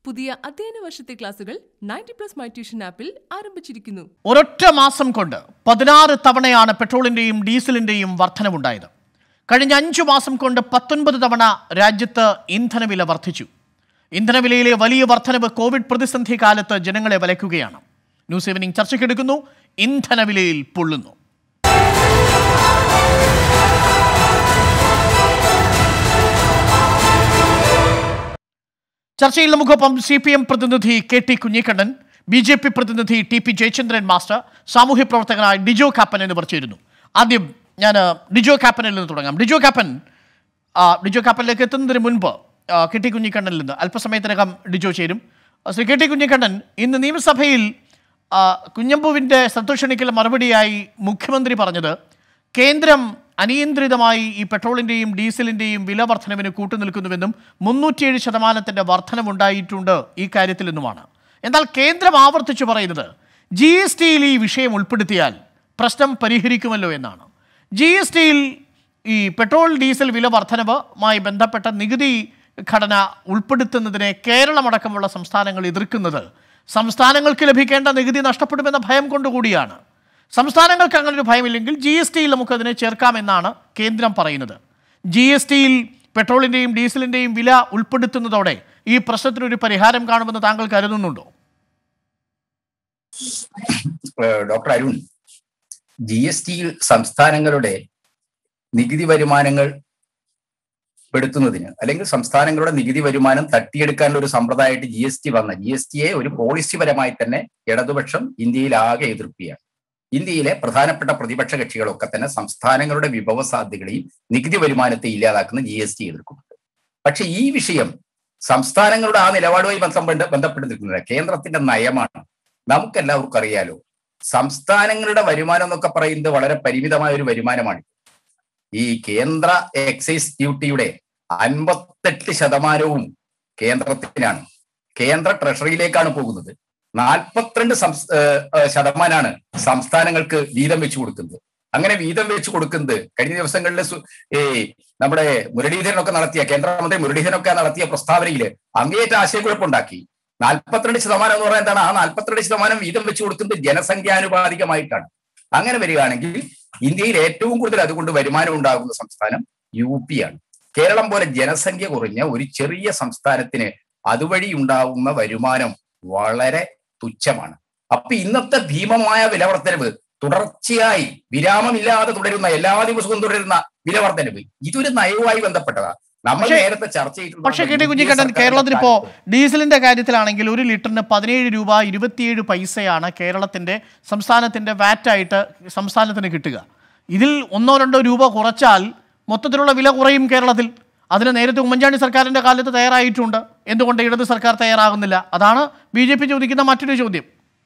പുതിയ അധ്യയന വർഷത്തെ ക്ലാസുകൾ നയൻറ്റി പ്ലസ് മൈ ട്യൂഷൻ ആപ്പിൽ ആരംഭിച്ചിരിക്കുന്നു ഒരൊറ്റ മാസം കൊണ്ട് പതിനാറ് തവണയാണ് പെട്രോളിന്റെയും ഡീസലിന്റെയും വർധനവുണ്ടായത് കഴിഞ്ഞ അഞ്ചു മാസം കൊണ്ട് പത്തൊൻപത് തവണ രാജ്യത്ത് ഇന്ധനവില വർദ്ധിച്ചു ഇന്ധനവിലയിലെ വലിയ വർധനവ് കോവിഡ് പ്രതിസന്ധി കാലത്ത് ജനങ്ങളെ വലയ്ക്കുകയാണ് ന്യൂസ് ഈവനിംഗ് ചർച്ചയ്ക്കെടുക്കുന്നു ഇന്ധനവിലയിൽ പൊള്ളുന്നു ചർച്ചയിൽ നമുക്കൊപ്പം സി പി എം പ്രതിനിധി K T Kunhikannan B J P പ്രതിനിധി ടി പി ജയചന്ദ്രൻ മാസ്റ്റർ സാമൂഹ്യ പ്രവർത്തകനായ ഡിജോ കാപ്പൻ എന്നിവർ ചേരുന്നു ആദ്യം ഞാൻ ഡിജോ കാപ്പനിൽ നിന്ന് തുടങ്ങാം ഡിജോ കാപ്പൻ ആ, ഡിജോ കാപ്പനിലേക്ക് എത്തുന്നതിന് മുൻപ് ആ, കെ ടി കുഞ്ഞിക്കണ്ണനിൽ നിന്ന് അല്പസമയത്തിനകം ഡിജോ ചേരും ആ, ശ്രീ കെ ടി കുഞ്ഞിക്കണ്ണൻ ഇന്ന് നിയമസഭയിൽ ആ, കുഞ്ഞമ്പുവിൻ്റെ സന്തോഷണിക്കൽ മറുപടിയായി മുഖ്യമന്ത്രി പറഞ്ഞത് കേന്ദ്രം അനിയന്ത്രിതമായി ഈ പെട്രോളിൻ്റെയും ഡീസലിൻ്റെയും വില വർധനവിന് കൂട്ടുനിൽക്കുന്നുവെന്നും മുന്നൂറ്റിയേഴ് ശതമാനത്തിൻ്റെ വർധനമുണ്ടായിട്ടുണ്ട് ഈ കാര്യത്തിലെന്നുമാണ് എന്നാൽ കേന്ദ്രം ആവർത്തിച്ചു പറയുന്നത് ജി എസ് ടിയിൽ ഈ വിഷയം ഉൾപ്പെടുത്തിയാൽ പ്രശ്നം പരിഹരിക്കുമല്ലോ എന്നാണ് ജി എസ് ടിയിൽ ഈ പെട്രോൾ ഡീസൽ വില വർധനവുമായി ബന്ധപ്പെട്ട നികുതി ഘടന ഉൾപ്പെടുത്തുന്നതിനെ കേരളമടക്കമുള്ള സംസ്ഥാനങ്ങൾ എതിർക്കുന്നത് സംസ്ഥാനങ്ങൾക്ക് ലഭിക്കേണ്ട നികുതി നഷ്ടപ്പെടുമെന്ന ഭയം കൊണ്ടുകൂടിയാണ് സംസ്ഥാനങ്ങൾക്ക് അങ്ങനെ ഒരു ഭയമില്ലെങ്കിൽ ജി എസ് ടിയിൽ നമുക്കതിനെ ചേർക്കാമെന്നാണ് കേന്ദ്രം പറയുന്നത് ജി എസ് ടിയിൽ പെട്രോളിൻ്റെയും ഡീസലിൻ്റെയും വില ഉൾപ്പെടുത്തുന്നതോടെ ഈ പ്രശ്നത്തിനൊരു പരിഹാരം കാണുമെന്ന് താങ്കൾ കരുതുന്നുണ്ടോ ഏഹ് ഡോക്ടർ അരുൺ ജി എസ് ടിയിൽ സംസ്ഥാനങ്ങളുടെ നികുതി വരുമാനങ്ങൾ പെടുത്തുന്നതിന് അല്ലെങ്കിൽ സംസ്ഥാനങ്ങളുടെ നികുതി വരുമാനം തട്ടിയെടുക്കാനുള്ള ഒരു സമ്പ്രദായമായിട്ട് ജി എസ് ടി വന്ന ജി എസ് ടിയെ ഒരു പോളിസിപരമായി തന്നെ ഇടതുപക്ഷം ഇന്ത്യയിൽ ആകെ എതിർക്കുകയാണ് ഇന്ത്യയിലെ പ്രധാനപ്പെട്ട പ്രതിപക്ഷ കക്ഷികളൊക്കെ തന്നെ സംസ്ഥാനങ്ങളുടെ വിഭവ സാധ്യതകളെയും നികുതി വരുമാനത്തെ ഇല്ലാതാക്കുന്ന ജി എസ് ടി എതിർക്കുന്നുണ്ട് പക്ഷെ ഈ വിഷയം സംസ്ഥാനങ്ങളുടെ ആ നിലപാടുമായി ബന്ധപ്പെട്ട് ബന്ധപ്പെട്ട് നിൽക്കുന്നത് കേന്ദ്രത്തിന്റെ നയമാണ് നമുക്കെല്ലാവർക്കും അറിയാലോ സംസ്ഥാനങ്ങളുടെ വരുമാനം എന്നൊക്കെ പറയുന്നത് വളരെ പരിമിതമായ ഒരു വരുമാനമാണ് ഈ കേന്ദ്ര എക്സൈസ് ഡ്യൂട്ടിയുടെ അൻപത്തെട്ട് ശതമാനവും കേന്ദ്രത്തിനാണ് കേന്ദ്ര ട്രഷറിയിലേക്കാണ് പോകുന്നത് നാൽപ്പത്തിരണ്ട് സംസ് ഏഹ് ഏഹ് ശതമാനാണ് സംസ്ഥാനങ്ങൾക്ക് വീതം വെച്ചു കൊടുക്കുന്നത് അങ്ങനെ വീതം വെച്ചു കൊടുക്കുന്നത് കഴിഞ്ഞ ദിവസങ്ങളിൽ സു- ഈ നമ്മുടെ മുരളീധരനൊക്കെ നടത്തിയ കേന്ദ്രമന്ത്രി മുരളീധരനൊക്കെ നടത്തിയ പ്രസ്താവനയിൽ അങ്ങേയറ്റ ആശയക്കുഴപ്പമുണ്ടാക്കി നാൽപ്പത്തിരണ്ട് ശതമാനം എന്ന് പറയുന്നത് എന്താണ് ആ നാൽപ്പത്തിരണ്ട് ശതമാനം വീതം വെച്ചു കൊടുക്കുന്നത് ജനസംഖ്യാനുപാതികമായിട്ടാണ് അങ്ങനെ വരികയാണെങ്കിൽ ഇന്ത്യയിൽ ഏറ്റവും കൂടുതൽ അതുകൊണ്ട് വരുമാനം ഉണ്ടാകുന്ന സംസ്ഥാനം യു പി ആണ് കേരളം പോലെ ജനസംഖ്യ കുറഞ്ഞ ഒരു ചെറിയ സംസ്ഥാനത്തിന് അതുവഴി ഉണ്ടാകുന്ന വരുമാനം വളരെ തുച്ഛമാണ് അപ്പൊ ഇന്നത്തെ ഭീമമായ വിലവർദ്ധനവ് തുടർച്ചയായി വിരാമമില്ലാതെ തുടരുന്ന എല്ലാ ദിവസവും തുടരുന്ന വിലവർദ്ധനവ് ഇതൊരു നയവുമായി ബന്ധപ്പെട്ടതാ നമ്മൾ പക്ഷേ- നേരത്തെ ചർച്ച ചെയ്തിട്ടുള്ള പക്ഷേ K T U P A Kunhikannan സർക്കാരിന്റെ കേരളത്തിൽ ഇപ്പോൾ കാലത്ത് ഡീസലിന്റെ കാര്യത്തിലാണെങ്കിൽ ഒരു ലിറ്ററിന് പതിനേഴ് രൂപ ഇരുപത്തിയേഴ് പൈസയാണ് കേരളത്തിന്റെ സംസ്ഥാനത്തിന്റെ വാറ്റായിട്ട് സംസ്ഥാനത്തിന് കിട്ടുക ഇതിൽ ഒന്നോ രണ്ടോ രൂപ കുറച്ചാൽ മൊത്തത്തിലുള്ള വില കുറയും കേരളത്തിൽ അതിന് നേരത്തെ ഉമ്മൻചാണ്ടി സർക്കാരിന്റെ കാലത്ത് തയ്യാറായിട്ടുണ്ട് എന്തുകൊണ്ട് ഇടത് സർക്കാർ തയ്യാറാകുന്നില്ല അതാണ് ബി ജെ പി ചോദിക്കുന്ന മറ്റൊരു ചോദ്യം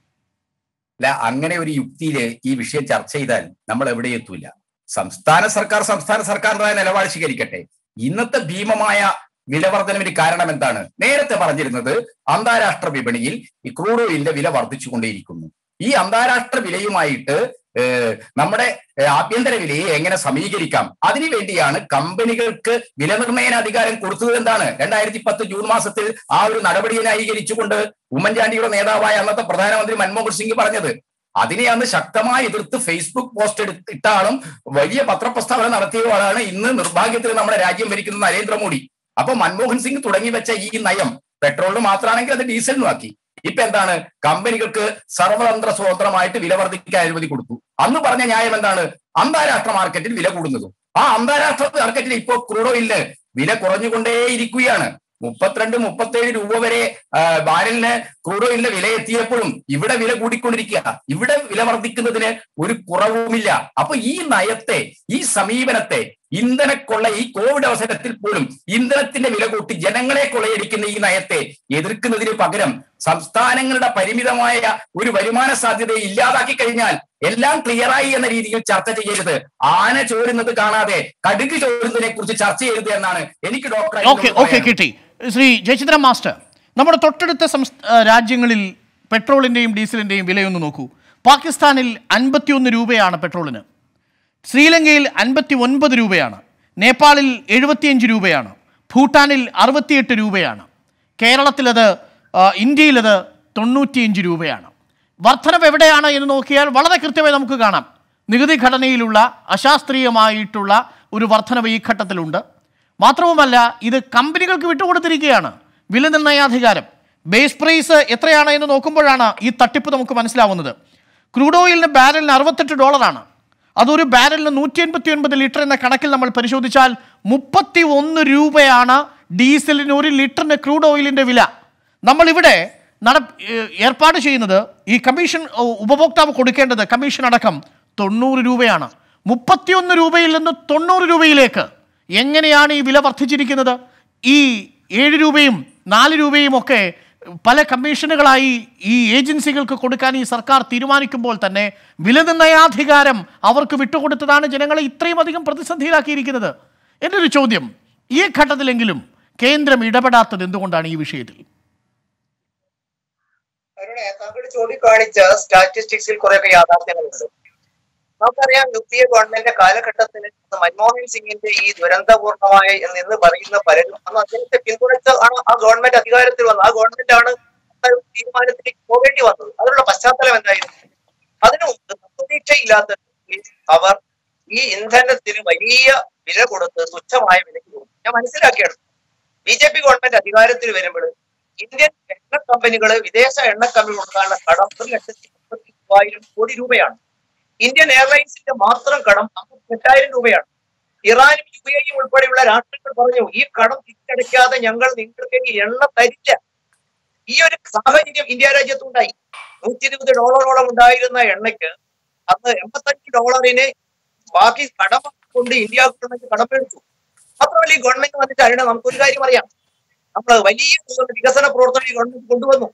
അല്ല അങ്ങനെ ഒരു യുക്തിയില് ഈ വിഷയം ചർച്ച ചെയ്താൽ നമ്മൾ എവിടെ എത്തൂല സംസ്ഥാന സർക്കാർ സംസ്ഥാന സർക്കാരിന്റെ നിലപാട് സ്വീകരിക്കട്ടെ ഇന്നത്തെ ഭീമമായ വിലവർദ്ധനവിന് കാരണം എന്താണ് നേരത്തെ പറഞ്ഞിരുന്നത് അന്താരാഷ്ട്ര വിപണിയിൽ ഈ ക്രൂഡ് ഓയിലിന്റെ വില വർദ്ധിച്ചുകൊണ്ടേയിരിക്കുന്നു ഈ അന്താരാഷ്ട്ര വിലയുമായിട്ട് ഏഹ്, നമ്മുടെ ഏഹ്, ആഭ്യന്തര വിലയെ എങ്ങനെ സമീകരിക്കാം അതിനു വേണ്ടിയാണ് കമ്പനികൾക്ക് വില നിർണ്ണയന അധികാരം കൊടുത്തത് എന്താണ് രണ്ടായിരത്തി പത്ത് ജൂൺ മാസത്തിൽ ആ ഒരു നടപടിയെ ന്യായീകരിച്ചുകൊണ്ട് ഉമ്മൻചാണ്ടിയുടെ നേതാവായ അന്നത്തെ പ്രധാനമന്ത്രി മൻമോഹൻ സിംഗ് പറഞ്ഞത് അതിനെ അന്ന് ശക്തമായി എതിർത്ത് ഫേസ്ബുക്ക് പോസ്റ്റ് എടുത്തിട്ട ആളും വലിയ പത്രപ്രസ്താവന നടത്തിയ ആളാണ് ഇന്ന് നിർഭാഗ്യത്തിൽ നമ്മുടെ രാജ്യം ഭരിക്കുന്ന നരേന്ദ്രമോദി അപ്പൊ മൻമോഹൻ സിംഗ് തുടങ്ങി വെച്ച ഈ നയം പെട്രോളിന് മാത്രമാണെങ്കിൽ അത് ഡീസലിനും ആക്കി ഇപ്പൊ എന്താണ് കമ്പനികൾക്ക് സർവതന്ത്ര സ്വതന്ത്രമായിട്ട് വില വർദ്ധിക്കാൻ അനുമതി കൊടുത്തു അന്ന് പറഞ്ഞ ന്യായം എന്താണ് അന്താരാഷ്ട്ര മാർക്കറ്റിൽ വില കൂടുന്നതും ആ അന്താരാഷ്ട്ര മാർക്കറ്റിൽ ഇപ്പോൾ ക്രൂഡ് ഓയിലിന് വില കുറഞ്ഞുകൊണ്ടേയിരിക്കുകയാണ് മുപ്പത്തിരണ്ട് മുപ്പത്തേഴ് രൂപ വരെ ആ, ബാരലിന് ക്രൂഡ് ഓയിലിന്റെ വില എത്തിയപ്പോഴും ഇവിടെ വില കൂടിക്കൊണ്ടിരിക്കുക ഇവിടെ വില വർദ്ധിക്കുന്നതിന് ഒരു കുറവുമില്ല അപ്പൊ ഈ നയത്തെ ഈ സമീപനത്തെ ഇന്ധനക്കൊള്ള ഈ കോവിഡ് അവസരത്തിൽ പോലും ഇന്ധനത്തിന്റെ വില കൂട്ടി ജനങ്ങളെ കൊള്ളയടിക്കുന്ന ഈ നയത്തെ എതിർക്കുന്നതിന് പകരം സംസ്ഥാനങ്ങളുടെ പരിമിതമായ ഒരു വരുമാന സാധ്യതയെ ഇല്ലാതാക്കി കഴിഞ്ഞാൽ എല്ലാം ക്ലിയറായി എന്ന രീതിയിൽ ചർച്ച ചെയ്യരുത് ആന ചോരുന്നത് കാണാതെ കടുക് ചോരുന്നതിനെ കുറിച്ച് ചർച്ച ചെയ്യരുത് എന്നാണ് എനിക്ക് ഡോക്ടർ ഓക്കെ ഓക്കെ കിട്ടി ശ്രീ ജയചന്ദ്രൻ മാസ്റ്റർ നമ്മുടെ തൊട്ടടുത്ത സംസ്ഥ ആ, രാജ്യങ്ങളിൽ പെട്രോളിൻ്റെയും ഡീസലിൻ്റെയും വിലയൊന്ന് നോക്കൂ പാകിസ്ഥാനിൽ അൻപത്തിയൊന്ന് രൂപയാണ് പെട്രോളിന് ശ്രീലങ്കയിൽ അൻപത്തി ഒൻപത് രൂപയാണ് നേപ്പാളിൽ എഴുപത്തിയഞ്ച് രൂപയാണ് ഭൂട്ടാനിൽ അറുപത്തിയെട്ട് രൂപയാണ് കേരളത്തിലത് ആ, ഇന്ത്യയിലത് തൊണ്ണൂറ്റിയഞ്ച് രൂപയാണ് വർധനവ് എവിടെയാണ് എന്ന് നോക്കിയാൽ വളരെ കൃത്യമായി നമുക്ക് കാണാം നികുതി ഘടനയിലുള്ള അശാസ്ത്രീയമായിട്ടുള്ള ഒരു വർധനവ് ഈ ഘട്ടത്തിലുണ്ട് മാത്രവുമല്ല ഇത് കമ്പനികൾക്ക് വിട്ടുകൊടുത്തിരിക്കുകയാണ് വില നിർണ്ണയാധികാരം ബേസ് പ്രൈസ് എത്രയാണ് എന്ന് നോക്കുമ്പോഴാണ് ഈ തട്ടിപ്പ് നമുക്ക് മനസ്സിലാവുന്നത് ക്രൂഡ് ഓയിലിന് ബാരലിന് അറുപത്തെട്ട് ഡോളറാണ് അതൊരു ബാരലിന് നൂറ്റി എൺപത്തി ഒൻപത് ലിറ്റർ എന്ന കണക്കിൽ നമ്മൾ പരിശോധിച്ചാൽ മുപ്പത്തി ഒന്ന് രൂപയാണ് ഡീസലിന് ഒരു ലിറ്ററിന് ക്രൂഡ് ഓയിലിൻ്റെ വില നമ്മളിവിടെ നട ഏ- ഏർപ്പാട് ചെയ്യുന്നത് ഈ കമ്മീഷൻ ഓ, ഉപഭോക്താവ് കൊടുക്കേണ്ടത് കമ്മീഷൻ അടക്കം തൊണ്ണൂറ് രൂപയാണ് മുപ്പത്തിയൊന്ന് രൂപയിൽ നിന്ന് തൊണ്ണൂറ് രൂപയിലേക്ക് എങ്ങനെയാണ് ഈ വില വർദ്ധിച്ചിരിക്കുന്നത് ഈ ഏഴ് രൂപയും നാല് രൂപയും ഒക്കെ പല കമ്മീഷനുകളായി ഈ ഏജൻസികൾക്ക് കൊടുക്കാൻ ഈ സർക്കാർ തീരുമാനിക്കുമ്പോൾ തന്നെ വില നിർണ്ണയാധികാരം അവർക്ക് വിട്ടുകൊടുത്തതാണ് ജനങ്ങളെ ഇത്രയും അധികം പ്രതിസന്ധിയിലാക്കിയിരിക്കുന്നത് എൻ്റെ ഒരു ചോദ്യം ഈ ഘട്ടത്തിലെങ്കിലും കേന്ദ്രം ഇടപെടാത്തത് എന്തുകൊണ്ടാണ് ഈ വിഷയത്തിൽ അരുണെ താങ്കൾ ചൂണ്ടിക്കാണിച്ച സ്റ്റാറ്റിസ്റ്റിക്സിൽ കുറെയൊക്കെ യാഥാർത്ഥ്യങ്ങളുണ്ട് നമുക്കറിയാം യു പി എ ഗവൺമെന്റിന്റെ കാലഘട്ടത്തിൽ മൻമോഹൻ സിംഗിന്റെ ഈ ദുരന്തപൂർണമായ എന്ന് പറയുന്ന പലരും അന്ന് അദ്ദേഹത്തെ പിന്തുണച്ച ആണ് ആ ഗവൺമെന്റ് അധികാരത്തിൽ വന്നത് ആ ഗവൺമെന്റ് ആണ് അത്തരം തീരുമാനത്തിലേക്ക് പോകേണ്ടി വന്നത് അതിനുള്ള പശ്ചാത്തലം എന്തായിരുന്നു അതിനു മുമ്പ് പ്രതീക്ഷയില്ലാത്ത രീതിയിൽ അവർ ഈ ഇന്ധനത്തിന് വലിയ വില കൊടുത്ത് തുച്ഛമായ വിലയ്ക്ക് കൊടുത്തു ഞാൻ മനസ്സിലാക്കിയാണ് ബി ജെ പി ഗവൺമെന്റ് അധികാരത്തിൽ വരുമ്പോൾ ഇന്ത്യൻ എണ്ണ കമ്പനികള് വിദേശ എണ്ണ കമ്പനികൾക്കാണ് കടം ഒരു ലക്ഷത്തി മുപ്പത്തി മൂവായിരം കോടി രൂപയാണ് ഇന്ത്യൻ എയർലൈൻസിന്റെ മാത്രം കടം അമ്പത്തെട്ടായിരം രൂപയാണ് ഇറാനും യു എയും ഉൾപ്പെടെയുള്ള രാഷ്ട്രങ്ങൾ പറഞ്ഞു ഈ കടം തിരിച്ചടയ്ക്കാതെ ഞങ്ങൾ നിങ്ങൾക്ക് ഈ എണ്ണ തരില്ല ഈ ഒരു സാഹചര്യം ഇന്ത്യ രാജ്യത്തുണ്ടായി നൂറ്റി ഇരുപത് ഡോളറോളം ഉണ്ടായിരുന്ന എണ്ണയ്ക്ക് അന്ന് എൺപത്തഞ്ച് ഡോളറിന് ബാക്കി കടം കൊണ്ട് ഇന്ത്യ ഗവൺമെന്റ് കടമെടുത്തു മാത്രമല്ല ഈ ഗവൺമെന്റ് വന്നിട്ട് അതിനെ നമുക്കൊരു കാര്യം അറിയാം നമ്മൾ വലിയ തോതിലുള്ള വികസന പ്രവർത്തനം ഈ ഗവൺമെന്റ് കൊണ്ടുവന്നു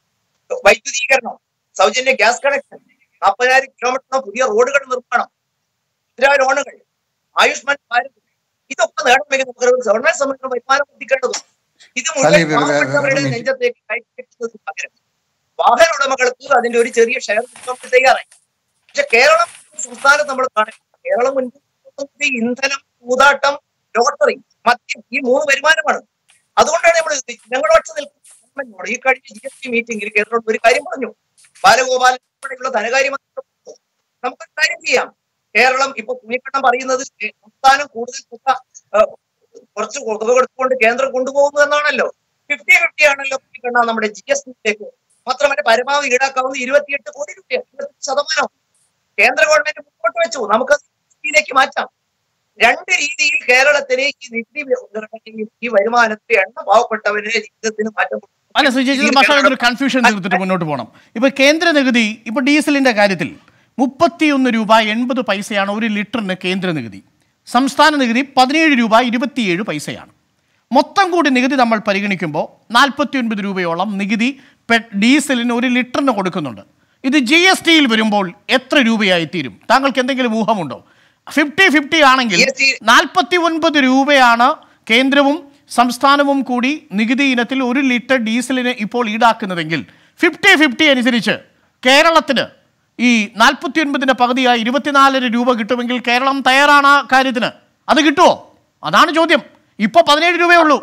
വൈദ്യുതീകരണം സൗജന്യ ഗ്യാസ് കണക്ഷൻ നാൽപ്പതിനായിരം കിലോമീറ്റർ പുതിയ റോഡുകൾ നിർമ്മാണം മുദ്രാ ലോണുകൾ ആയുഷ്മാൻ ഭാരത് ഇതൊക്കെ നേടണമെങ്കിൽ നമുക്ക് ഗവൺമെന്റ് സംബന്ധിച്ച വരുമാനം വർദ്ധിക്കേണ്ടതുണ്ട് ഇത് അല്ല, മുഴുവൻ ഇത് വേ- വേ- പാവപ്പെട്ടവരുടെ വേ- നെഞ്ചത്തേക്ക് കയറ്റിവെക്കുന്നതിന് പകരം വാഹന ഉടമകൾക്ക് അതിന്റെ ഒരു ചെറിയ ഷെയർ നമുക്ക് തയ്യാറായി പക്ഷെ കേരളം സംസ്ഥാനം നമ്മൾ കാണുക കേരളം മുൻപ് ഈ ഇന്ധനം ചൂതാട്ടം ലോട്ടറി മദ്യം ഈ മൂന്ന് വരുമാനമാണ് അതുകൊണ്ടാണ് നമ്മൾ ഞങ്ങളുടെ പക്ഷം നിൽക്കുന്നത് ഈ കഴിഞ്ഞ ജി എസ് ടി മീറ്റിംഗിൽ കേന്ദ്രം ഒരു കാര്യം പറഞ്ഞു ബാലഗോപാൽ ഉൾപ്പെടെയുള്ള ധനകാര്യമന്ത്രി പറഞ്ഞു. നമുക്കൊരു കാര്യം ചെയ്യാം കേരളം ഇപ്പൊ തുണിക്കണ്ണം പറയുന്നത് സംസ്ഥാനം കൂടുതൽ തുക ആ, കുറച്ച് തുക കൊടുത്തുകൊണ്ട് കേന്ദ്രം കൊണ്ടുപോകുന്നു എന്നാണല്ലോ ഫിഫ്റ്റി ഫിഫ്റ്റി ആണല്ലോ തുണിക്കണ്ണ നമ്മുടെ ജി എസ് ടിയിലേക്ക് മാത്രമല്ല പരമാവധി ഈടാക്കാവുന്ന ഇരുപത്തിയെട്ട് കോടി രൂപ ഇരുപത്തി ശതമാനം കേന്ദ്ര ഗവൺമെന്റ് മുമ്പോട്ട് വെച്ചു നമുക്ക് ലേക്ക് മാറ്റാം രണ്ട് രീതിയിൽ കേരളത്തിന് ഈ നികുതി വ്യവസ്ഥയിൽ ഈ വരുമാനത്തിൽ എണ്ണ പാവപ്പെട്ടവരുടെ ജീവിതത്തിന് മാറ്റം കൊടുക്കും. അല്ല ശ്രീ ചേച്ചി മാഷ ഒരു കൺഫ്യൂഷൻ തീർത്തിട്ട് മുന്നോട്ട് പോകണം ഇപ്പൊ കേന്ദ്ര നികുതി ഇപ്പൊ ഡീസലിന്റെ കാര്യത്തിൽ മുപ്പത്തിയൊന്ന് രൂപ എൺപത് പൈസയാണ് ഒരു ലിറ്ററിന് കേന്ദ്ര നികുതി സംസ്ഥാന നികുതി പതിനേഴ് രൂപ ഇരുപത്തിയേഴ് പൈസയാണ് മൊത്തം കൂടി നികുതി നമ്മൾ പരിഗണിക്കുമ്പോൾ നാൽപ്പത്തി ഒൻപത് രൂപയോളം നികുതി പെ ഡീസലിന് ഒരു ലിറ്ററിന് കൊടുക്കുന്നുണ്ട് ഇത് ജി എസ് ടിയിൽ വരുമ്പോൾ എത്ര രൂപയായി തീരും താങ്കൾക്ക് എന്തെങ്കിലും ഊഹമുണ്ടോ ഫിഫ്റ്റി ഫിഫ്റ്റി ആണെങ്കിൽ GST നാൽപ്പത്തി ഒൻപത് രൂപയാണ് കേന്ദ്രവും സംസ്ഥാനവും കൂടി നികുതി ഇനത്തിൽ ഒരു ലിറ്റർ ഡീസലിന് ഇപ്പോൾ ഈടാക്കുന്നതെങ്കിൽ ഫിഫ്റ്റി ഫിഫ്റ്റി അനുസരിച്ച് കേരളത്തിന് ഈ നാൽപ്പത്തി ഒൻപതിൻ്റെ പകുതിയായി ഇരുപത്തിനാലര രൂപ കിട്ടുമെങ്കിൽ കേരളം തയ്യാറാണ് ആ കാര്യത്തിന് അത് കിട്ടുമോ അതാണ് ചോദ്യം ഇപ്പോൾ പതിനേഴ് രൂപയേ ഉള്ളൂ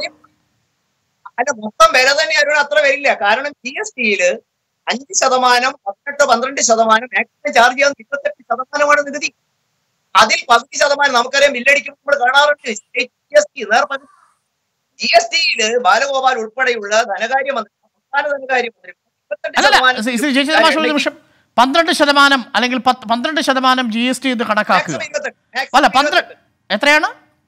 അല്ല മൊത്തം വില തന്നെ അരുൺ അത്ര വരില്ല കാരണം ജി എസ് ടിയില് അഞ്ച് ശതമാനം പതിനെട്ട് പന്ത്രണ്ട് ശതമാനം മാക്സിമം ചാർജ് ചെയ്യാൻ ഇരുപത്തെട്ട് ശതമാനമാണ് നികുതി അതിൽ പകുതി ശതമാനം നമുക്കറിയാം ബില്ലടിക്കുമ്പോൾ നമ്മൾ കാണാറുണ്ട് ജി എസ് ടി നേർ ജി എസ് ടിയില് ബാലഗോപാൽ ഉൾപ്പെടെയുള്ള ധനകാര്യമന്ത്രി സംസ്ഥാന ധനകാര്യമന്ത്രി ഇരുപത്തെട്ട് അല്ലല്ല ശതമാനം ശ്രീ ശ്രീ ജയചന്ദ്ര മാഷ് ഒരു നിമിഷം പന്ത്രണ്ട് ശതമാനം അല്ലെങ്കിൽ പത്ത് പന്ത്രണ്ട് ശതമാനം ജി എസ് ടി ഇത് കണക്കാക്കുക maximum ഇരുപത്തെട്ട്. അല്ല maximum പന്ത്രണ്ട് ഇരുപത്തെട്ട്. എത്രയാണ്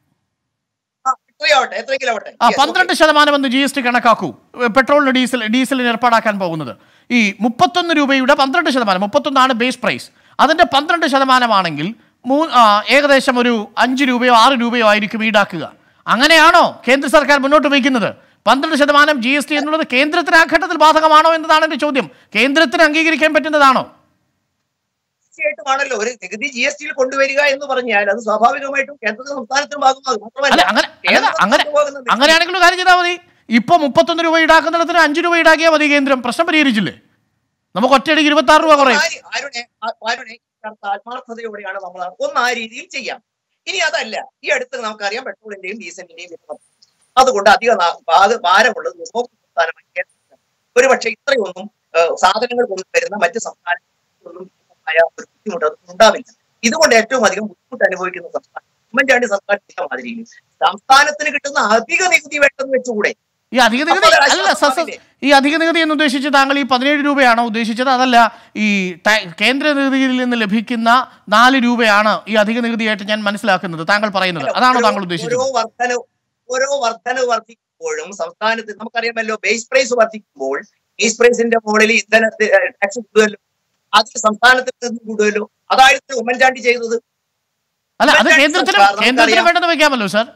ആ, എത്രയാവട്ടെ എത്രയെങ്കിലും ആവട്ടെ ആ Yes, പന്ത്രണ്ട് ശതമാനം എന്ന് ജി എസ് ടി കണക്കാക്കൂ ഏ, പെട്രോളിന് ഡീസൽ ഡീസലിന് ഏർപ്പാടാക്കാൻ പോകുന്നത് ഈ മുപ്പത്തൊന്ന് രൂപയുടെ പന്ത്രണ്ട് ശതമാനം മുപ്പത്തൊന്നാണ് ബേസ് പ്രൈസ് അതിൻ്റെ പന്ത്രണ്ട് ശതമാനമാണെങ്കിൽ മൂ ആ, ഏകദേശം ഒരു അഞ്ച് രൂപയോ ആറ് രൂപയോ ആയിരിക്കും ഈടാക്കുക അങ്ങനെയാണോ കേന്ദ്ര സർക്കാർ മുന്നോട്ട് വയ്ക്കുന്നത് പന്ത്രണ്ട് ശതമാനം ജി എസ് ടി എന്നുള്ളത് കേന്ദ്രത്തിന് ആ ഘട്ടത്തിൽ ബാധകമാണോ എന്നതാണ് എൻ്റെ ചോദ്യം കേന്ദ്രത്തിന് അംഗീകരിക്കാൻ പറ്റുന്നതാണോ തീർച്ചയായിട്ടുമാണല്ലോ ഒരു നികുതി ജി എസ് ടിയിൽ കൊണ്ടുവരിക എന്ന് പറഞ്ഞാൽ അത് സ്വാഭാവികമായിട്ടും കേന്ദ്ര സംസ്ഥാനത്തിന് ഭാഗമാകും അല്ല മാത്രമല്ല അങ്ങനെ അല്ല, കേന്ദ്രം അങ്ങനെ കൊണ്ടുപോകുന്ന നികുതി- അങ്ങനെയാണെങ്കിൽ ഒരു കാര്യം ചെയ്താൽ മതി ഇപ്പൊ മുപ്പത്തൊന്ന് രൂപ ഈടാക്കുന്നിടത്തിന് അഞ്ച് രൂപ ഈടാക്കിയാൽ മതി കേന്ദ്രം പ്രശ്നം പരിഹരിച്ചില്ലേ നമുക്ക് ഒറ്റയടിക്ക് ഇരുപത്തി ആറ് രൂപ കുറയും ആര്- ആരുടെ ആ- ആരുടെ ഈ ചർച്ച ആത്മാർത്ഥതയോടെയാണ് നമ്മൾ ഒന്ന് ആ രീതിയിൽ ചെയ്യാം ഇനി അതല്ല ഈ അടുത്ത് നമുക്കറിയാം പെട്രോളിന്റെയും ഡീസലിന്റെയും വില വർദ്ധിച്ചു. അതുകൊണ്ട് അധികം നാ- ഭാര- ഭാരമുള്ളത് ഉപഭോക്തൃ സംസ്ഥാനമായി കേരളത്തിലാണ്. ഒരു പക്ഷേ ഇത്രയൊന്നും ഏഹ്, സാധനങ്ങൾ കൊണ്ടുവരുന്ന മറ്റ് സംസ്ഥാനങ്ങളിലൊന്നും ആയ ഒരു ബുദ്ധിമുട്ട് അത് ഉണ്ടാവില്ല ഇതുകൊണ്ട് ഏറ്റവും അധികം ബുദ്ധിമുട്ട് അനുഭവിക്കുന്ന സംസ്ഥാനം ഉമ്മൻചാണ്ടി സർക്കാർ ചെയ്ത മാതിരിയിൽ സംസ്ഥാനത്തിന് കിട്ടുന്ന അധിക നികുതി വേണ്ടെന്ന് വെച്ചുകൂടെ ഈ അധിക നികുതി അപ്പോൾ അല്ല സ- സ- ഈ അധിക നികുതി എന്ന് ഉദ്ദേശിച്ച് താങ്കൾ ഈ പതിനേഴ് രൂപയാണോ ഉദ്ദേശിച്ചത് അതല്ല ഈ ടാ- കേന്ദ്ര നികുതിയിൽ നിന്ന് ലഭിക്കുന്ന നാല് രൂപയാണ് ഈ അധിക നികുതിയായിട്ട് ഞാൻ മനസ്സിലാക്കുന്നത് താങ്കൾ പറയുന്നത് അതാണോ താങ്കൾ ഓരോ ഉദ്ദേശിച്ചത് വർധന ഓരോ വർധന വർദ്ധിക്കുമ്പോഴും സംസ്ഥാനത്ത് നമുക്കറിയാമല്ലോ ബേസ് പ്രൈസ് വർദ്ധിക്കുമ്പോൾ ബേസ് പ്രൈസിന്റെ മുകളിൽ ഇന്ധന ടാക്സ് കൂടുമല്ലോ അതിൽ സംസ്ഥാനത്തിൽ നിന്ന് കൂടുമല്ലോ അതായിരുന്നു ഉമ്മൻചാണ്ടി ചെയ്തത് അല്ല അത് ഉമ്മൻചാണ്ടി കേന്ദ്രത്തിന് സർക്കാർ കേന്ദ്രത്തിന് നമുക്കറിയാം. വേണ്ടെന്ന് വെക്കാമല്ലോ സാർ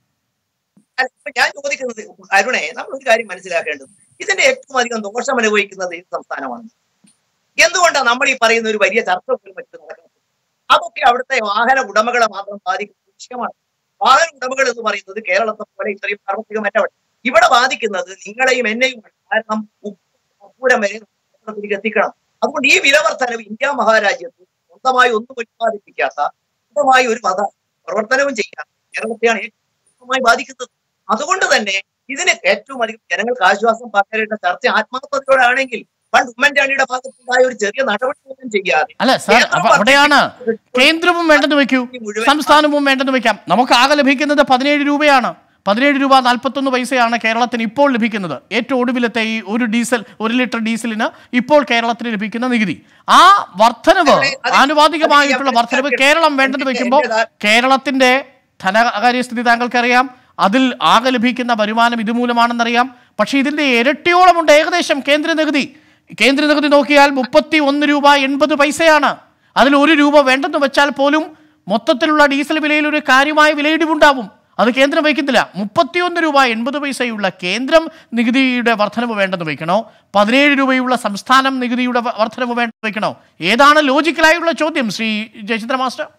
അല്ല, ഇപ്പൊ ഞാൻ ചോദിക്കുന്നത് അരുണെ നമ്മൾ ഒരു കാര്യം മനസ്സിലാക്കേണ്ടത് ഇതിന്റെ ഏറ്റവും അധികം ദോഷം അനുഭവിക്കുന്നത് ഈ സംസ്ഥാനമാണ് എന്തുകൊണ്ടാണ് നമ്മൾ ഈ പറയുന്ന ഒരു വലിയ ചർച്ച പോലും മറ്റു നടക്കുന്നത് അതൊക്കെ അവിടുത്തെ വാഹന ഉടമകളെ മാത്രം ബാധിക്കുന്ന വിഷയമാണ് വാഹന ഉടമകൾ എന്ന് പറയുന്നത് കേരളത്തെ പോലെ ഇത്രയും സാർവത്രികമല്ല അവിടെ ഇവിടെ ബാധിക്കുന്നത് നിങ്ങളെയും എന്നെയും കാരണം ഉപ്പൂരം വരെ കേരളത്തിലേക്ക് എത്തിക്കണം അതുകൊണ്ട് ഈ വിലവർദ്ധനവ് ഇന്ത്യ മഹാരാജ്യത്ത് സ്വന്തമായി ഒന്നും ഉത്പാദിപ്പിക്കാത്ത സ്വന്തമായി ഒരു മത പ്രവർത്തനവും ചെയ്യാത്ത കേരളത്തെയാണ് ഏറ്റവും ബാധിക്കുന്നത് അതുകൊണ്ട് തന്നെ ഇതിന് ഏറ്റവും അധികം ജനങ്ങൾക്ക് ആശ്വാസം പകരേണ്ട ചർച്ച ആത്മാർത്ഥതയോടാണെങ്കിൽ പണ്ട് ഉമ്മൻചാണ്ടിയുടെ ഭാഗത്തുണ്ടായ ഒരു ചെറിയ നടപടി പോലും ചെയ്യാതെ അല്ല സാർ കേന്ദ്രം അപ്പൊ അവിടെയാണ് കേന്ദ്രവും വേണ്ടെന്ന് വെക്കൂ മുഴുവൻ സംസ്ഥാനവും വേണ്ടെന്ന് വെക്കാം നമുക്ക് ആകെ ലഭിക്കുന്നത് പതിനേഴ് രൂപയാണ് പതിനേഴ് രൂപ നാൽപ്പത്തൊന്ന് പൈസയാണ് കേരളത്തിന് ഇപ്പോൾ ലഭിക്കുന്നത് ഏറ്റവും ഒടുവിലത്തെ ഈ ഒരു ഡീസൽ ഒരു ലിറ്റർ ഡീസലിന് ഇപ്പോൾ കേരളത്തിന് ലഭിക്കുന്ന നികുതി ആ വർധനവ് അതെ, അതെ. ആനുപാതികമായിട്ടുള്ള അത് വർധനവ് ഞാൻ കേരളം വേണ്ടെന്ന് വെക്കുമ്പോൾ എന്റെ- കേരളത്തിന്റെ ധനകാര്യസ്ഥിതി താങ്കൾക്കറിയാം അതിൽ ആകെ ലഭിക്കുന്ന വരുമാനം ഇതുമൂലമാണെന്നറിയാം പക്ഷേ ഇതിന്റെ ഇരട്ടിയോളമുണ്ട് ഏകദേശം കേന്ദ്ര നികുതി കേന്ദ്ര നികുതി നോക്കിയാൽ മുപ്പത്തി ഒന്ന് രൂപ എൺപത് പൈസയാണ് അതിൽ ഒരു രൂപ വേണ്ടെന്ന് വെച്ചാൽ പോലും മൊത്തത്തിലുള്ള ഡീസൽ വിലയിൽ ഒരു കാര്യമായ വിലയിടിവുണ്ടാവും അത് കേന്ദ്രം വയ്ക്കുന്നില്ല മുപ്പത്തിയൊന്ന് രൂപ എൺപത് പൈസയുള്ള കേന്ദ്രം നികുതിയുടെ വർധനവ് വേണ്ടെന്ന് വെക്കണോ പതിനേഴ് രൂപയുള്ള സംസ്ഥാനം നികുതിയുടെ വ- വർധനവ് വേണ്ടെന്ന് വെക്കണോ ഏതാണ് ലോജിക്കലായുള്ള ചോദ്യം ശ്രീ ജയചന്ദ്ര മാസ്റ്റർ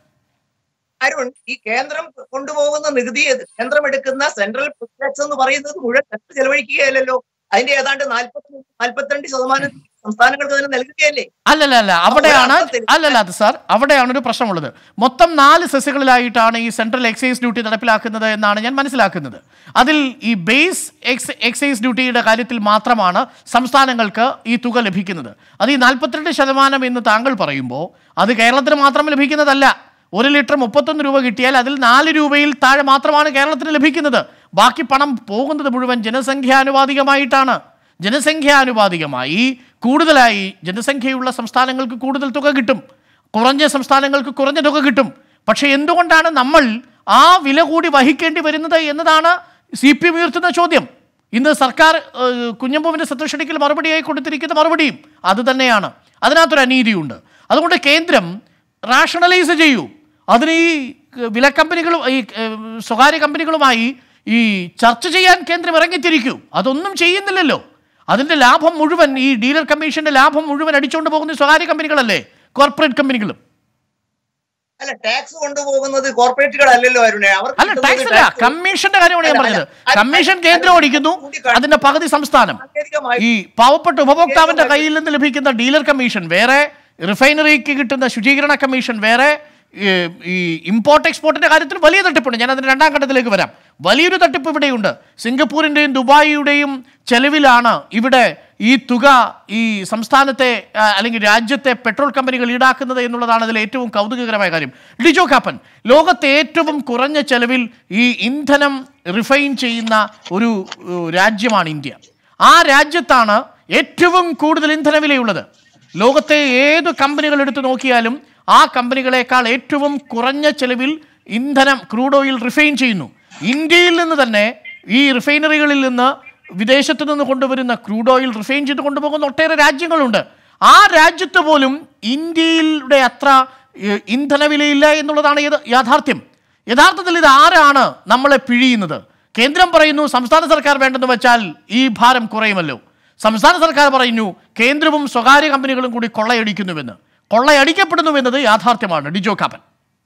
അരുൺ ഈ കേന്ദ്രം കൊണ്ടുപോകുന്ന നികുതി ഏത്? കേന്ദ്രം എടുക്കുന്ന സെൻട്രൽ ടാക്സ് എന്ന് പറയുന്നത് മുഴുവൻ ടാക്സ് ചെലവഴിക്കുകയല്ലോ അതിന്റെ ഏതാണ്ട് നാൽപ്പത്തി നാൽപ്പത്തിരണ്ട് ശതമാനം സംസ്ഥാനങ്ങൾക്ക് അതിന് നൽകുകയല്ലേ അല്ലല്ല അല്ല അവിടെയാണ് ഒരർത്ഥത്തിൽ- അല്ലല്ല അത് സാർ അവിടെയാണ് ഒരു പ്രശ്നമുള്ളത് മൊത്തം നാല് സെസ്സുകളിലായിട്ടാണ് ഈ സെൻട്രൽ എക്സൈസ് ഡ്യൂട്ടി നടപ്പിലാക്കുന്നത് എന്നാണ് ഞാൻ മനസ്സിലാക്കുന്നത് അതിൽ ഈ ബേസ് എക്സ് എക്സൈസ് ഡ്യൂട്ടിയുടെ കാര്യത്തിൽ മാത്രമാണ് സംസ്ഥാനങ്ങൾക്ക് ഈ തുക ലഭിക്കുന്നത് അത് ഈ നാൽപ്പത്തിരണ്ട് ശതമാനം എന്ന് താങ്കൾ പറയുമ്പോൾ അത് കേരളത്തിന് മാത്രം ലഭിക്കുന്നതല്ല ഒരു ലിറ്റർ മുപ്പത്തൊന്ന് രൂപ കിട്ടിയാൽ അതിൽ നാല് രൂപയിൽ താഴെ മാത്രമാണ് കേരളത്തിന് ലഭിക്കുന്നത് ബാക്കി പണം പോകുന്നത് മുഴുവൻ ജനസംഖ്യാനുപാതികമായിട്ടാണ് ജനസംഖ്യാനുപാതികമായി കൂടുതലായി ജനസംഖ്യയുള്ള സംസ്ഥാനങ്ങൾക്ക് കൂടുതൽ തുക കിട്ടും കുറഞ്ഞ സംസ്ഥാനങ്ങൾക്ക് കുറഞ്ഞ തുക കിട്ടും പക്ഷേ എന്തുകൊണ്ടാണ് നമ്മൾ ആ വില കൂടി വഹിക്കേണ്ടി വരുന്നത് എന്നതാണ് സി പി എം ഉയർത്തുന്ന ചോദ്യം ഇന്ന് സർക്കാർ ഏഹ്, കുഞ്ഞമ്പുവിൻ്റെ സത്യക്ഷണിക്കൽ മറുപടിയായി കൊടുത്തിരിക്കുന്ന മറുപടിയും അത് തന്നെയാണ് അതിനകത്തൊരു അനീതിയുണ്ട് അതുകൊണ്ട് കേന്ദ്രം റാഷണലൈസ് ചെയ്യൂ അതിന് ഈ ഏഹ്, വില കമ്പനികളും ഈ ഏഹ്, സ്വകാര്യ കമ്പനികളുമായി ഈ ചർച്ച ചെയ്യാൻ കേന്ദ്രം ഇറങ്ങിത്തിരിക്കൂ അതൊന്നും ചെയ്യുന്നില്ലല്ലോ അതിന്റെ ലാഭം മുഴുവൻ ഈ ഡീലർ കമ്മീഷന്റെ ലാഭം മുഴുവൻ അടിച്ചുകൊണ്ട് പോകുന്ന ഈ സ്വകാര്യ കമ്പനികളല്ലേ കോർപ്പറേറ്റ് കമ്പനികളും അല്ല ടാക്സ് കൊണ്ടുപോകുന്നത് കോർപ്പറേറ്റുകളല്ലല്ലോ അരുണേ അവർക്ക് അല്ല കിട്ടുന്നത് ടാക്സ് അല്ല tax- കമ്മീഷന്റെ കാര്യമാണ് ഞാൻ അല്ല, പറഞ്ഞത് അല്ല, കമ്മീഷൻ അല്ല, കേന്ദ്രം അല്ല, ഓടിക്കുന്നു ചൂണ്ടിക്കാണി- അതിന്റെ പകുതി സംസ്ഥാനം സാങ്കേതികമായി ഈ പാവപ്പെട്ട ഉപഭോക്താവിന്റെ കയ്യിൽ നിന്ന് ലഭിക്കുന്ന ഡീലർ കമ്മീഷൻ വേറെ റിഫൈനറിക്ക് കിട്ടുന്ന ശുചീകരണ കമ്മീഷൻ വേറെ ഈ- ഈ ഇമ്പോർട്ട് എക്സ്പോർട്ടിന്റെ കാര്യത്തിൽ വലിയ തട്ടിപ്പുണ്ട് ഞാൻ അതിന്റെ രണ്ടാം ഘട്ടത്തിലേക്ക് വരാം വലിയൊരു തട്ടിപ്പ് ഇവിടെയുണ്ട് സിംഗപ്പൂരിന്റെയും ദുബായിയുടെയും ചെലവിലാണ് ഇവിടെ ഈ തുക ഈ സംസ്ഥാനത്തെ ആ, അല്ലെങ്കിൽ രാജ്യത്തെ പെട്രോൾ കമ്പനികൾ ഈടാക്കുന്നത് എന്നുള്ളതാണ് അതിൽ ഏറ്റവും കൗതുകകരമായ കാര്യം ഡിജോ കാപ്പൻ ലോകത്തെ ഏറ്റവും കുറഞ്ഞ ചെലവിൽ ഈ ഇന്ധനം റിഫൈൻ ചെയ്യുന്ന ഒരു ഏഹ്, രാജ്യമാണ് ഇന്ത്യ ആ രാജ്യത്താണ് ഏറ്റവും കൂടുതൽ ഇന്ധനവിലയുള്ളത് ലോകത്തെ ഏത് കമ്പനികൾ എടുത്തു നോക്കിയാലും ആ കമ്പനികളെക്കാൾ ഏറ്റവും കുറഞ്ഞ ചെലവിൽ ഇന്ധനം ക്രൂഡ് ഓയിൽ റിഫൈൻ ചെയ്യുന്നു ഇന്ത്യയിൽ നിന്ന് തന്നെ ഈ റിഫൈനറികളിൽ നിന്ന് വിദേശത്തു നിന്ന് കൊണ്ടുവരുന്ന ക്രൂഡ് ഓയിൽ റിഫൈൻ ചെയ്ത് കൊണ്ടുപോകുന്ന ഒട്ടേറെ രാജ്യങ്ങളുണ്ട് ആ രാജ്യത്ത് പോലും ഇന്ത്യയുടെ അത്ര ഏഹ്, ഇന്ധനവിലയില്ല എന്നുള്ളതാണ് യഥ- യാഥാർത്ഥ്യം യഥാർത്ഥത്തിൽ ഇത് ആരാണ് നമ്മളെ പിഴിയുന്നത് കേന്ദ്രം പറയുന്നു സംസ്ഥാന സർക്കാർ വേണ്ടെന്ന് വെച്ചാൽ ഈ ഭാരം കുറയുമല്ലോ സംസ്ഥാന സർക്കാർ പറയുന്നു കേന്ദ്രവും സ്വകാര്യ കമ്പനികളും കൂടി കൊള്ളയടിക്കുന്നുവെന്ന് കൊള്ളയടിക്കപ്പെടുന്നുവെന്നത് യാഥാർത്ഥ്യമാണ് ഡിജോ കാപ്പൻ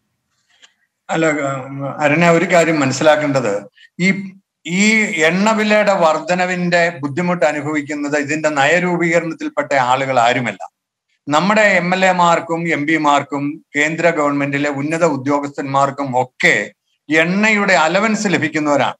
അല്ല ഉം, അരുണ ഒരു കാര്യം മനസ്സിലാക്കേണ്ടത് ഈ ഈ എണ്ണവിലയുടെ വർധനവിന്റെ ബുദ്ധിമുട്ട് അനുഭവിക്കുന്നത് ഇതിന്റെ നയരൂപീകരണത്തിൽപ്പെട്ട ആളുകൾ ആരുമല്ല നമ്മുടെ എം എൽ എമാർക്കും എം പിമാർക്കും കേന്ദ്ര ഗവൺമെന്റിലെ ഉന്നത ഉദ്യോഗസ്ഥന്മാർക്കും ഒക്കെ എണ്ണയുടെ അലവൻസ് ലഭിക്കുന്നവരാണ്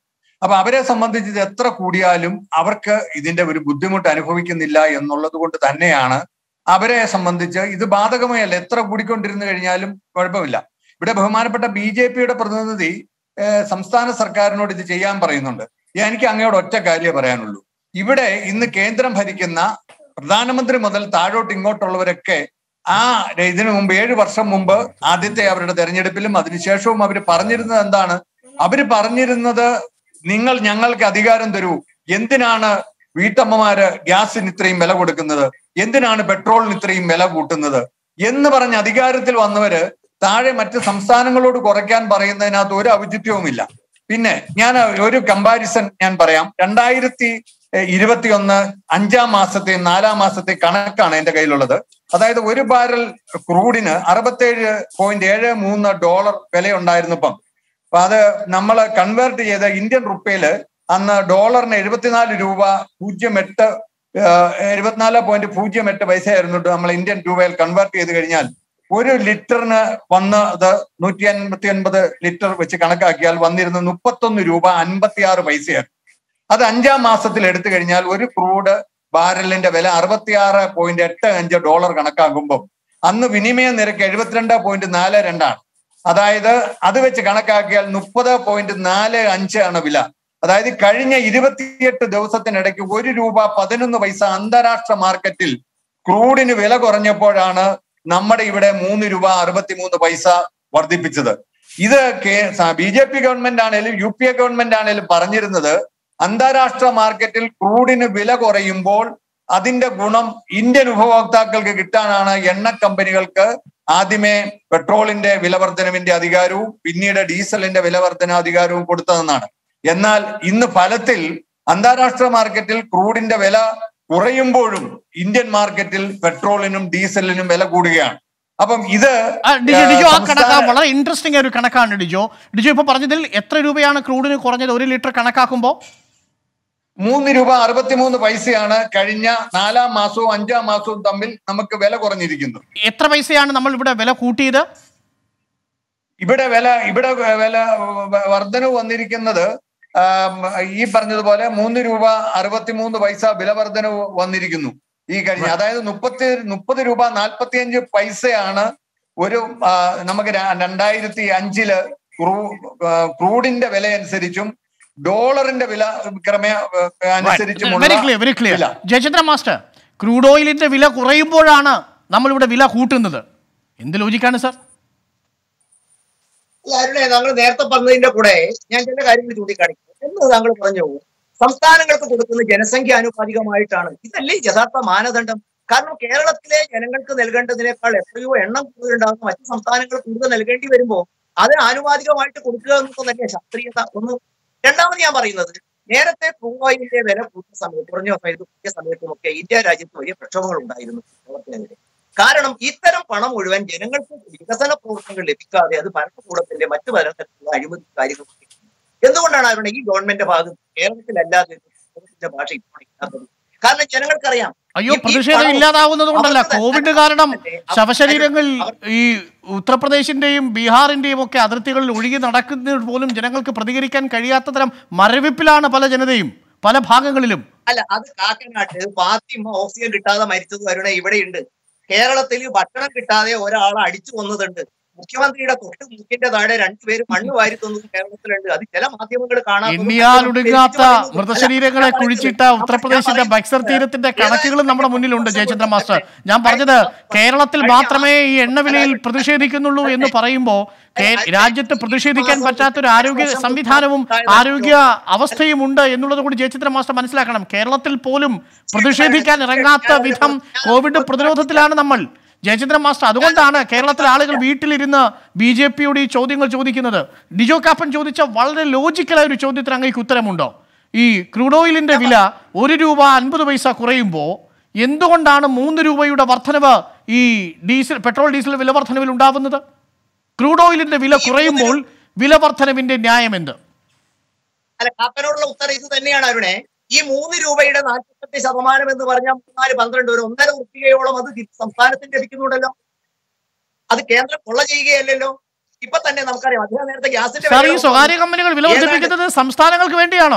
അപ്പൊ അവരെ സംബന്ധിച്ച് ഇത് എത്ര കൂടിയാലും അവർക്ക് ഇതിന്റെ ഒരു ബുദ്ധിമുട്ട് അനുഭവിക്കുന്നില്ല എന്നുള്ളത് കൊണ്ട് തന്നെയാണ് അവരെ സംബന്ധിച്ച് ഇത് ബാധകമേ അല്ല എത്ര കൂടിക്കൊണ്ടിരുന്നു കഴിഞ്ഞാലും കുഴപ്പമില്ല ഇവിടെ ബഹുമാനപ്പെട്ട ബി ജെ പിയുടെ പ്രതിനിധി ഏഹ്, സംസ്ഥാന സർക്കാരിനോട് ഇത് ചെയ്യാൻ പറയുന്നുണ്ട് എനിക്ക് അങ്ങയോട് ഒറ്റ കാര്യമേ പറയാനുള്ളൂ ഇവിടെ ഇന്ന് കേന്ദ്രം ഭരിക്കുന്ന പ്രധാനമന്ത്രി മുതൽ താഴോട്ട് ഇങ്ങോട്ടുള്ളവരൊക്കെ ആ ഇതിനു മുമ്പ് ഏഴു വർഷം മുമ്പ് ആദ്യത്തെ അവരുടെ തെരഞ്ഞെടുപ്പിലും അതിനുശേഷവും അവർ പറഞ്ഞിരുന്നത് എന്താണ് അവര് പറഞ്ഞിരുന്നത് നിങ്ങൾ ഞങ്ങൾക്ക് അധികാരം തരൂ എന്തിനാണ് വീട്ടമ്മമാര് ഗ്യാസിന് ഇത്രയും വില കൊടുക്കുന്നത് എന്തിനാണ് പെട്രോളിന് ഇത്രയും വില കൂട്ടുന്നത് എന്ന് പറഞ്ഞ് അധികാരത്തിൽ വന്നവര് താഴെ മറ്റ് സംസ്ഥാനങ്ങളോട് കുറയ്ക്കാൻ പറയുന്നതിനകത്ത് ഒരു ഔചിത്യവുമില്ല പിന്നെ ഞാൻ ഒരു കമ്പാരിസൺ ഞാൻ പറയാം രണ്ടായിരത്തി ഇരുപത്തിയൊന്ന് അഞ്ചാം മാസത്തെ നാലാം മാസത്തെ കണക്കാണ് എന്റെ കയ്യിലുള്ളത് അതായത് ഒരു ബാരൽ ക്രൂഡിന് അറുപത്തേഴ് പോയിന്റ് ഏഴ് മൂന്ന് ഡോളർ വിലയുണ്ടായിരുന്നപ്പം അപ്പൊ അത് നമ്മൾ കൺവേർട്ട് ചെയ്ത ഇന്ത്യൻ റുപ്പയില് അന്ന് ഡോളറിന് എഴുപത്തിനാല് രൂപ പൂജ്യം എട്ട് എഴുപത്തിനാല് പോയിന്റ് പൂജ്യം എട്ട് പൈസയായിരുന്നു നമ്മൾ ഇന്ത്യൻ രൂപയിൽ കൺവേർട്ട് ചെയ്ത് കഴിഞ്ഞാൽ ഒരു ലിറ്ററിന് വന്ന് അത് നൂറ്റി അൻപത്തി ഒൻപത് ലിറ്റർ വെച്ച് കണക്കാക്കിയാൽ വന്നിരുന്ന മുപ്പത്തൊന്ന് രൂപ അൻപത്തി ആറ് പൈസയാണ് അത് അഞ്ചാം മാസത്തിൽ എടുത്തു കഴിഞ്ഞാൽ ഒരു ക്രൂഡ് ബാരലിന്റെ വില അറുപത്തിയാറ് പോയിന്റ് എട്ട് അഞ്ച് ഡോളർ കണക്കാക്കുമ്പോൾ അന്ന് വിനിമയ നിരക്ക് എഴുപത്തിരണ്ട് പോയിന്റ് നാല് രണ്ടാണ് അതായത് അത് വെച്ച് കണക്കാക്കിയാൽ മുപ്പത് പോയിന്റ് നാല് അഞ്ച് ആണ് വില അതായത് കഴിഞ്ഞ ഇരുപത്തിയെട്ട് ദിവസത്തിനിടയ്ക്ക് ഒരു രൂപ പതിനൊന്ന് പൈസ അന്താരാഷ്ട്ര മാർക്കറ്റിൽ ക്രൂഡിന് വില കുറഞ്ഞപ്പോഴാണ് നമ്മുടെ ഇവിടെ മൂന്ന് രൂപ അറുപത്തിമൂന്ന് പൈസ വർദ്ധിപ്പിച്ചത് ഇത് ബി ജെ പി ഗവൺമെന്റ് ആണേലും യു പി എ ഗവൺമെന്റ് ആണേലും പറഞ്ഞിരുന്നത് അന്താരാഷ്ട്ര മാർക്കറ്റിൽ ക്രൂഡിന് വില കുറയുമ്പോൾ അതിന്റെ ഗുണം ഇന്ത്യൻ ഉപഭോക്താക്കൾക്ക് കിട്ടാനാണ് എണ്ണ കമ്പനികൾക്ക് ആദ്യമേ പെട്രോളിന്റെ വിലവർദ്ധനവിന്റെ അധികാരവും പിന്നീട് ഡീസലിന്റെ വിലവർദ്ധന അധികാരവും കൊടുത്തതെന്നാണ് എന്നാൽ ഇന്ന് ഫലത്തിൽ അന്താരാഷ്ട്ര മാർക്കറ്റിൽ ക്രൂഡിന്റെ വില കുറയുമ്പോഴും ഇന്ത്യൻ മാർക്കറ്റിൽ പെട്രോളിനും ഡീസലിനും വില കൂടുകയാണ് അപ്പം ഇത് ആ, ഡിജോ ഡിജോ ആ സംസ്ഥാന- കണക്ക് വളരെ ഇൻട്രസ്റ്റിംഗ് ഒരു കണക്കാണ് ഡിജോ ഡിജോ ഇപ്പൊ പറഞ്ഞതിൽ എത്ര രൂപയാണ് ക്രൂഡിന് കുറഞ്ഞത് ഒരു ലിറ്റർ കണക്കാക്കുമ്പോൾ മൂന്ന് രൂപ അറുപത്തിമൂന്ന് പൈസയാണ് കഴിഞ്ഞ നാലാം മാസവും അഞ്ചാം മാസവും തമ്മിൽ നമുക്ക് വില കുറഞ്ഞിരിക്കുന്നത് എത്ര പൈസയാണ് നമ്മൾ ഇവിടെ വില കൂട്ടിയത് ഇവിടെ വില ഇവിടെ വില വർധനവ് വന്നിരിക്കുന്നത് ആം, ഈ പറഞ്ഞതുപോലെ മൂന്ന് രൂപ അറുപത്തിമൂന്ന് പൈസ വില വർധനവ് വന്നിരിക്കുന്നു ഈ കഴിഞ്ഞ അതായത് മുപ്പത്തി മുപ്പത് രൂപ നാൽപ്പത്തിയഞ്ച് പൈസയാണ് ഒരു ആ, നമുക്ക് ര- രണ്ടായിരത്തി അഞ്ചില് ക്രൂ ആ, ക്രൂഡിന്റെ വില അനുസരിച്ചും ഡോളറിന്റെ വില ക്രമേ അനുസരിച്ചുമുള്ള വെരി ക്ലിയർ വെരി ക്ലിയർ വില. ജയചന്ദ്ര മാസ്റ്റർ ക്രൂഡ് ഓയിലിന്റെ വില കുറയുമ്പോഴാണ് നമ്മളിവിടെ വില കൂട്ടുന്നത് എന്ത് ലോജിക്കാണ് സാർ അല്ല, അരുണേ താങ്കൾ നേരത്തെ പറഞ്ഞതിന്റെ കൂടെ ഞാൻ ചില കാര്യങ്ങൾ ചൂണ്ടിക്കാണിക്കും എന്ന് താങ്കൾ പറഞ്ഞു സംസ്ഥാനങ്ങൾക്ക് കൊടുക്കുന്ന ജനസംഖ്യ ആനുപാതികമായിട്ടാണ് ഇതല്ലേ യഥാർത്ഥ മാനദണ്ഡം കാരണം കേരളത്തിലെ ജനങ്ങൾക്ക് നൽകേണ്ടതിനേക്കാൾ എത്രയോ എണ്ണം കൂടുതലുണ്ടാകുന്ന മറ്റു സംസ്ഥാനങ്ങൾ കൂടുതൽ നൽകേണ്ടി വരുമ്പോൾ അതിന് ആനുപാതികമായിട്ട് കൊടുക്കുക എന്നതല്ലേ ശാസ്ത്രീയത ഒന്ന് രണ്ടാമത് ഞാൻ പറയുന്നത് നേരത്തെ ക്രൂഡ് ഓയിലിന്റെ വില കൂട്ടിയ സമയത്ത് കുറഞ്ഞ സമയത്ത് കൂട്ടിയ സമയത്തുമൊക്കെ ഇന്ത്യ രാജ്യത്ത് വലിയ പ്രക്ഷോഭങ്ങൾ ഉണ്ടായിരുന്നു കേരളത്തിനെതിരെ കാരണം ഇത്തരം പണം മുഴുവൻ ജനങ്ങൾക്ക് വികസന പ്രവർത്തനങ്ങൾ ലഭിക്കാതെ അത് ഭരണകൂടത്തിന്റെ മറ്റു പലതരത്തിലുള്ള അഴിമതി കാര്യങ്ങളൊക്കെ എന്തുകൊണ്ടാണ് അവരുടെ ഈ ഗവൺമെന്റ് ഭാഗത്ത് കേരളത്തിലല്ലാതെ കേരളത്തിന്റെ ഭാഷ ഇപ്പോൾ ഇല്ലാത്തത് കാരണം ജനങ്ങൾക്കറിയാം അയ്യോ ഈ- ഈ പ്രതിഷേധം പണം ഇല്ലാതാവുന്നത് കൊണ്ടല്ല അവർക്ക് കോവിഡ് കാരണം അല്ലേ? അവർ- ശവശരീരങ്ങൾ അവർ- ഈ ഉത്തർപ്രദേശിന്റെയും ബീഹാറിന്റെയും ഒക്കെ അതിർത്തികളിൽ ഒഴുകി നടക്കുന്നത് പോലും ജനങ്ങൾക്ക് പ്രതികരിക്കാൻ കഴിയാത്ത തരം മരവിപ്പിലാണ് പല ജനതയും പല ഭാഗങ്ങളിലും അല്ല അത് കാക്കനാട്ട് ഫാത്തിമ ഓക്സിജൻ കിട്ടാതെ മരിച്ചത് വരുണ ഇവിടെയുണ്ട് കേരളത്തിൽ ഭക്ഷണം കിട്ടാതെ ഒരാളെ അടിച്ചു കൊന്നതുണ്ട് മുഖ്യമന്ത്രിയുടെ തൊട്ട് മുക്കിന്റെ താഴെ രണ്ടുപേരും മണ്ണ് വാരി തന്നതും കേരളത്തിലുണ്ട് അത് ചില മാധ്യമങ്ങൾ എണ്ണിയാൽ ഒടുങ്ങാത്ത മൃതശരീരങ്ങളെ കുഴിച്ചിട്ട ഉത്തർപ്രദേശിന്റെ ബക്സർ തീരത്തിന്റെ കണക്കുകളും നമ്മുടെ മുന്നിലുണ്ട് ജയചന്ദ്ര മാസ്റ്റർ ഞാൻ പറഞ്ഞത് കേരളത്തിൽ മാത്രമേ ഈ എണ്ണവിലയിൽ പ്രതിഷേധിക്കുന്നുള്ളൂ എന്ന് പറയുമ്പോൾ കേ- രാജ്യത്ത് പ്രതിഷേധിക്കാൻ പറ്റാത്ത ഒരു ആരോഗ്യ സംവിധാനവും ആരോഗ്യ അവസ്ഥയും ഉണ്ട് എന്നുള്ളത് കൂടി ജയചന്ദ്ര മാസ്റ്റർ മനസ്സിലാക്കണം കേരളത്തിൽ പോലും പ്രതിഷേധിക്കാൻ ഇറങ്ങാത്ത വിധം കോവിഡ് പ്രതിരോധത്തിലാണ് നമ്മൾ ജയചന്ദ്രൻ മാസ്റ്റർ അതുകൊണ്ടാണ് കേരളത്തിലെ ആളുകൾ വീട്ടിലിരുന്ന് ബി ജെ പിയോട് ഈ ചോദ്യങ്ങൾ ചോദിക്കുന്നത് ഡിജോ കാപ്പൻ ചോദിച്ച വളരെ ലോജിക്കലായ ഒരു ചോദ്യത്തിന് അങ്ങേക്ക് ഉത്തരമുണ്ടോ ഈ ക്രൂഡ് ഓയിലിന്റെ വില ഒരു രൂപ അൻപത് പൈസ കുറയുമ്പോൾ എന്തുകൊണ്ടാണ് മൂന്ന് രൂപയുടെ വർധനവ് ഈ ഡീസൽ പെട്രോൾ ഡീസൽ വില വർധനവിൽ ഉണ്ടാവുന്നത് ക്രൂഡ് ഓയിലിന്റെ വില കുറയുമ്പോൾ വില വർധനവിന്റെ ന്യായം എന്ത് അല്ല കാപ്പനോടുള്ള ഉത്തരം ഇത് തന്നെയാണ് അരുണെ ഈ മൂന്ന് രൂപയുടെ നാൽപ്പത്തെട്ട് ശതമാനം എന്ന് പറഞ്ഞാൽ മൂന്നാല് പന്ത്രണ്ട് ഒരു ഒന്നര ഉറുപ്പികയോളം അത് സംസ്ഥാനത്തിന് ലഭിക്കുന്നുണ്ടല്ലോ അത് കേന്ദ്രം കൊള്ള ചെയ്യുകയല്ലല്ലോ ഇപ്പൊ തന്നെ നമുക്കറിയാം അദ്ദേഹം നേരത്തെ ഗ്യാസിന്റെ സാർ ഈ വില സ്വകാര്യ കമ്പനികൾ വില ഏതാണ്ട് വർദ്ധിപ്പിക്കുന്നത് സംസ്ഥാനങ്ങൾക്ക് വേണ്ടിയാണോ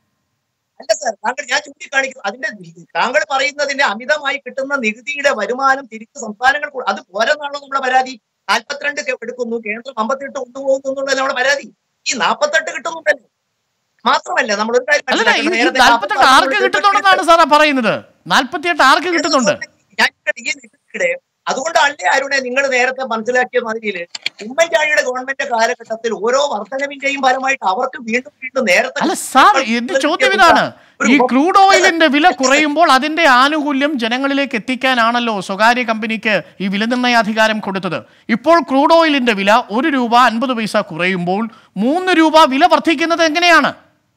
അല്ല സാർ താങ്കൾ ഞാൻ ചൂണ്ടിക്കാണിക്കുന്നു അതിന്റെ നി- താങ്കൾ പറയുന്നതിന്റെ അമിതമായി കിട്ടുന്ന നികുതിയുടെ വരുമാനം തിരിച്ച് സംസ്ഥാനങ്ങൾ കൊ- അത് പോരെന്നാണല്ലോ നമ്മുടെ പരാതി നാൽപ്പത്തിരണ്ട് കെ- എടുക്കുന്നു കേന്ദ്രം അമ്പത്തെട്ട് കൊണ്ടുപോകുന്നു എന്നുള്ളത് നമ്മുടെ പരാതി ഈ നാൽപ്പത്തെട്ട് കിട്ടുന്നുണ്ടല്ലോ മാത്രമല്ല നമ്മൾ ഒരു കാര്യം അല്ലല്ല ഇത് മനസ്സിലാക്കണം. ഈ നേരത്തെ നാൽപ്പത്തെട്ട് ആർക്ക് കിട്ടുന്നുണ്ടെന്നാണ് സാർ പറയുന്നത് നാൽപ്പത്തിയെട്ട് ആർക്ക് കിട്ടുന്നുണ്ട് ഞാൻ ഈ നികുതിയുടെ അതുകൊണ്ടല്ലേ അരുണെ നിങ്ങൾ നേരത്തെ മനസ്സിലാക്കിയ മാതിരിയിൽ ഉമ്മൻചാണ്ടിയുടെ ഗവൺമെന്റ് കാലഘട്ടത്തിൽ ഓരോ വർധനവിന്റെയും ഫലമായിട്ട് അവർക്ക് വീണ്ടും വീണ്ടും നേരത്തെ അല്ല സാർ എന്റെ ചോദ്യം ഇതാണ് ഈ ക്രൂഡ് ഓയിലിന്റെ വില കുറയുമ്പോൾ അതിന്റെ ആനുകൂല്യം ജനങ്ങളിലേക്ക് എത്തിക്കാനാണല്ലോ സ്വകാര്യ കമ്പനിക്ക് ഈ വില നിർണ്ണയാധികാരം കൊടുത്തത് ഇപ്പോൾ ക്രൂഡ് ഓയിലിന്റെ വില ഒരു രൂപ അൻപത് പൈസ കുറയുമ്പോൾ മൂന്ന് രൂപ വില വർദ്ധിക്കുന്നത് എങ്ങനെയാണ്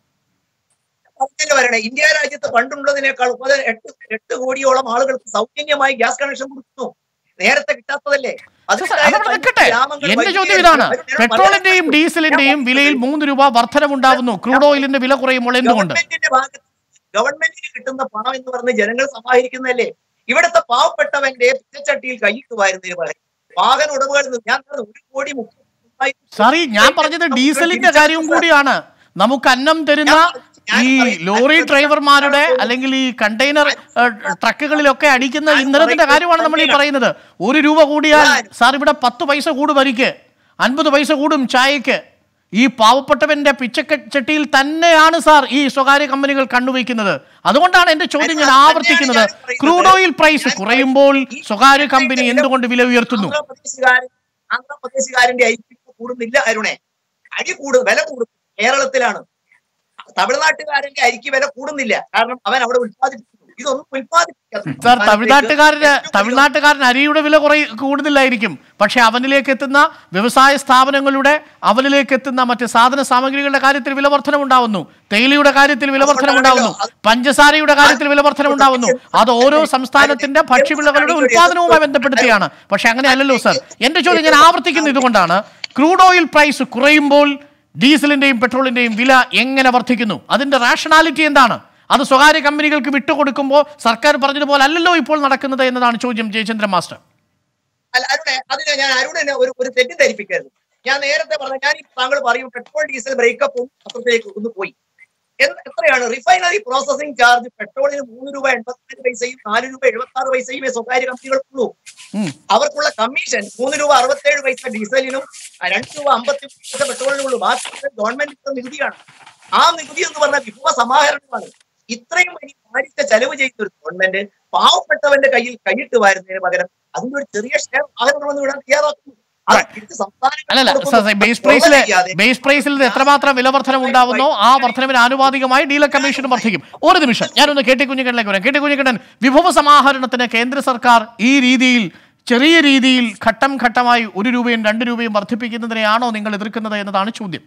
പറഞ്ഞല്ലോ വരണേ ഇന്ത്യ രാജ്യത്ത് പണ്ടുള്ളതിനേക്കാൾ മുതൽ എട്ട് എട്ട് കോടിയോളം ആളുകൾക്ക് സൗജന്യമായി ഗ്യാസ് കണക്ഷൻ കൊടുക്കുന്നു നേരത്തെ കിട്ടാത്തതല്ലേ സാർ, സാർ, അതവിടെ നിൽക്കട്ടെ എന്റെ ചോദ്യം ഇതാണ് പെട്രോളിന്റെയും ഡീസലിന്റെയും വിലയിൽ മൂന്ന് രൂപ വർധനമുണ്ടാവുന്നു ക്രൂഡ് ഓയിലിന്റെ വില കുറയുമ്പോൾ എന്തുകൊണ്ട് ഗവൺമെന്റിന്റെ ഭാഗത്ത് ഗവൺമെന്റിന് കിട്ടുന്ന പണം എന്ന് പറഞ്ഞ് ജനങ്ങൾ സമാഹരിക്കുന്നതല്ലേ ഇവിടുത്തെ പാവപ്പെട്ടവന്റെ പിച്ചച്ചട്ടിയിൽ കൈയിട്ട് വാരുന്നതിന് പകരം വാഹന ഉടമകളിൽ നിന്ന് ഞാൻ പറഞ്ഞത് ഒരു കോടി മുപ്പത്തി സാറി ഞാൻ പറഞ്ഞത് ഡീസലിന്റെ കാര്യവും കൂടിയാണ് നമുക്ക് അന്നം തരുന്ന ഈ ലോറി ഡ്രൈവർമാരുടെ അല്ലെങ്കിൽ ഈ കണ്ടെയ്നർ ഏഹ്, ട്രക്കുകളിലൊക്കെ അടിക്കുന്ന ഇന്ധനത്തിന്റെ കാര്യമാണ് നമ്മൾ ഈ പറയുന്നത് ഒരു രൂപ കൂടിയാൽ സാർ ഇവിടെ പത്ത് പൈസ കൂടും വരിക്ക് അൻപത് പൈസ കൂടും ചായക്ക് ഈ പാവപ്പെട്ടവന്റെ പിച്ചച്ചട്ടിയിൽ തന്നെയാണ് സാർ ഈ സ്വകാര്യ കമ്പനികൾ കണ്ണുവയ്ക്കുന്നത് അതുകൊണ്ടാണ് എന്റെ ചോദ്യം ഞാൻ ആവർത്തിക്കുന്നത് ക്രൂഡ് ഓയിൽ പ്രൈസ് കുറയുമ്പോൾ സ്വകാര്യ കമ്പനി എന്തുകൊണ്ട് വില ഉയർത്തുന്നു ആന്ധ്രാപ്രദേശുകാരൻ ആന്ധ്രാപ്രദേശുകാരന്റെ ഐക്യം കൂടുന്നില്ല അരുണെ അരി കൂടും വില കൂടും കേരളത്തിലാണ് തമിഴ്നാട്ടുകാരന്റെ അരിക്ക് വില കൂടുന്നില്ല കാരണം അവൻ അവിടെ ഉത്പാദിപ്പിക്കുന്നു ഇതൊന്നും ഉത്പാദിപ്പിക്കാത്ത സാർ തമിഴ്നാട്ടുകാരന് തമിഴ്നാട്ടുകാരൻ അരിയുടെ വില കുറേ കൂടുതലായിരിക്കും പക്ഷെ അവനിലേക്ക് എത്തുന്ന വ്യവസായ സ്ഥാപനങ്ങളുടെ അവനിലേക്ക് എത്തുന്ന മറ്റ് സാധന സാമഗ്രികളുടെ കാര്യത്തിൽ വില വർധനമുണ്ടാവുന്നു തേയിലയുടെ കാര്യത്തിൽ വില വർധനമുണ്ടാവുന്നു പഞ്ചസാരയുടെ കാര്യത്തിൽ വില വർധനമുണ്ടാവുന്നു അത് ഓരോ സംസ്ഥാനത്തിന്റെ ഭക്ഷ്യവിളകളുടെ ഉത്പാദനവുമായി ബന്ധപ്പെടുത്തിയാണ് പക്ഷെ അങ്ങനെ അല്ലല്ലോ സാർ എന്റെ ചോദ്യം ഞാൻ ആവർത്തിക്കുന്നത് ഇതുകൊണ്ടാണ് ക്രൂഡ് ഓയിൽ പ്രൈസ് കുറയുമ്പോൾ ഡീസലിന്റെയും പെട്രോളിന്റെയും വില എങ്ങനെ വർദ്ധിക്കുന്നു അതിന്റെ റാഷണാലിറ്റി എന്താണ് അത് സ്വകാര്യ കമ്പനികൾക്ക് വിട്ടുകൊടുക്കുമ്പോൾ സർക്കാർ പറഞ്ഞതുപോലെ അല്ലല്ലോ ഇപ്പോൾ നടക്കുന്നത് എന്നതാണ് ചോദ്യം ജയചന്ദ്രൻ മാസ്റ്റർ അല്ല അരുണെ അതിനെ ഞാൻ അരുണിനെ ഒരു ഒരു തെറ്റിദ്ധരിപ്പിക്കരുത് ഞാൻ നേരത്തെ പറഞ്ഞ ഞാൻ ഈ താങ്കൾ പറയും പെട്രോൾ ഡീസൽ ബ്രേക്കപ്പും അത്രത്തേക്ക് ഒന്ന് പോയി എന്ത് എത്രയാണ് റിഫൈനറി പ്രോസസിംഗ് ചാർജ് പെട്രോളിന് മൂന്ന് രൂപ എൺപത്തിരണ്ട് പൈസയും നാല് രൂപ എഴുപത്തി ആറ് പൈസയും സ്വകാര്യ കമ്പനികൾക്കുള്ളൂ ഉം. അവർക്കുള്ള കമ്മീഷൻ മൂന്ന് രൂപ അറുപത്തേഴ് പൈസ ഡീസലിനും ആ, രണ്ട് രൂപ അമ്പത്തി പൈസ പെട്രോളിനുള്ളൂ ബാക്കി ഗവൺമെന്റ് നികുതിയാണ് ആ നികുതി എന്ന് പറഞ്ഞാൽ വിഭവ സമാഹരണമാണ് ഇത്രയും വലിയ കാര്യത്തെ ചെലവ് ചെയ്യുന്ന ഒരു ഗവൺമെന്റ് പാവപ്പെട്ടവന്റെ കയ്യിൽ കൈയിട്ട് വാരുന്നതിന് പകരം അതിന്റെ ഒരു ചെറിയ ഷെയർ വാഹനങ്ങളൊന്നും വിടാൻ തയ്യാറാക്കുന്നു അത് തിരിച്ച് സംസ്ഥാനങ്ങൾക്ക് അല്ലല്ല കൊടുക്കുന്നു. ബേസ് പ്രൈസിൽ ചെയ്യാതെ ബേസ് പ്രൈസിൽ എത്രമാത്രം വില വർധനം ഉണ്ടാവുന്നോ ആ വർധനവിന് ആനുപാതികമായി ഡീലർ കമ്മീഷനും വർദ്ധിക്കും ഒരു നിമിഷം ഞാനൊന്ന് കെ ടി കുഞ്ഞിക്കണ്ണനിലേക്ക് വരാം കെ ടി കുഞ്ഞിക്കണ്ണൻ വിഭവ സമാഹരണത്തിന് കേന്ദ്ര സർക്കാർ ഈ രീതിയിൽ ചെറിയ രീതിയിൽ ഘട്ടം ഘട്ടമായി ഒരു രൂപയും രണ്ട് രൂപയും വർദ്ധിപ്പിക്കുന്നതിനെയാണോ നിങ്ങൾ എതിർക്കുന്നത് എന്നതാണ് ചോദ്യം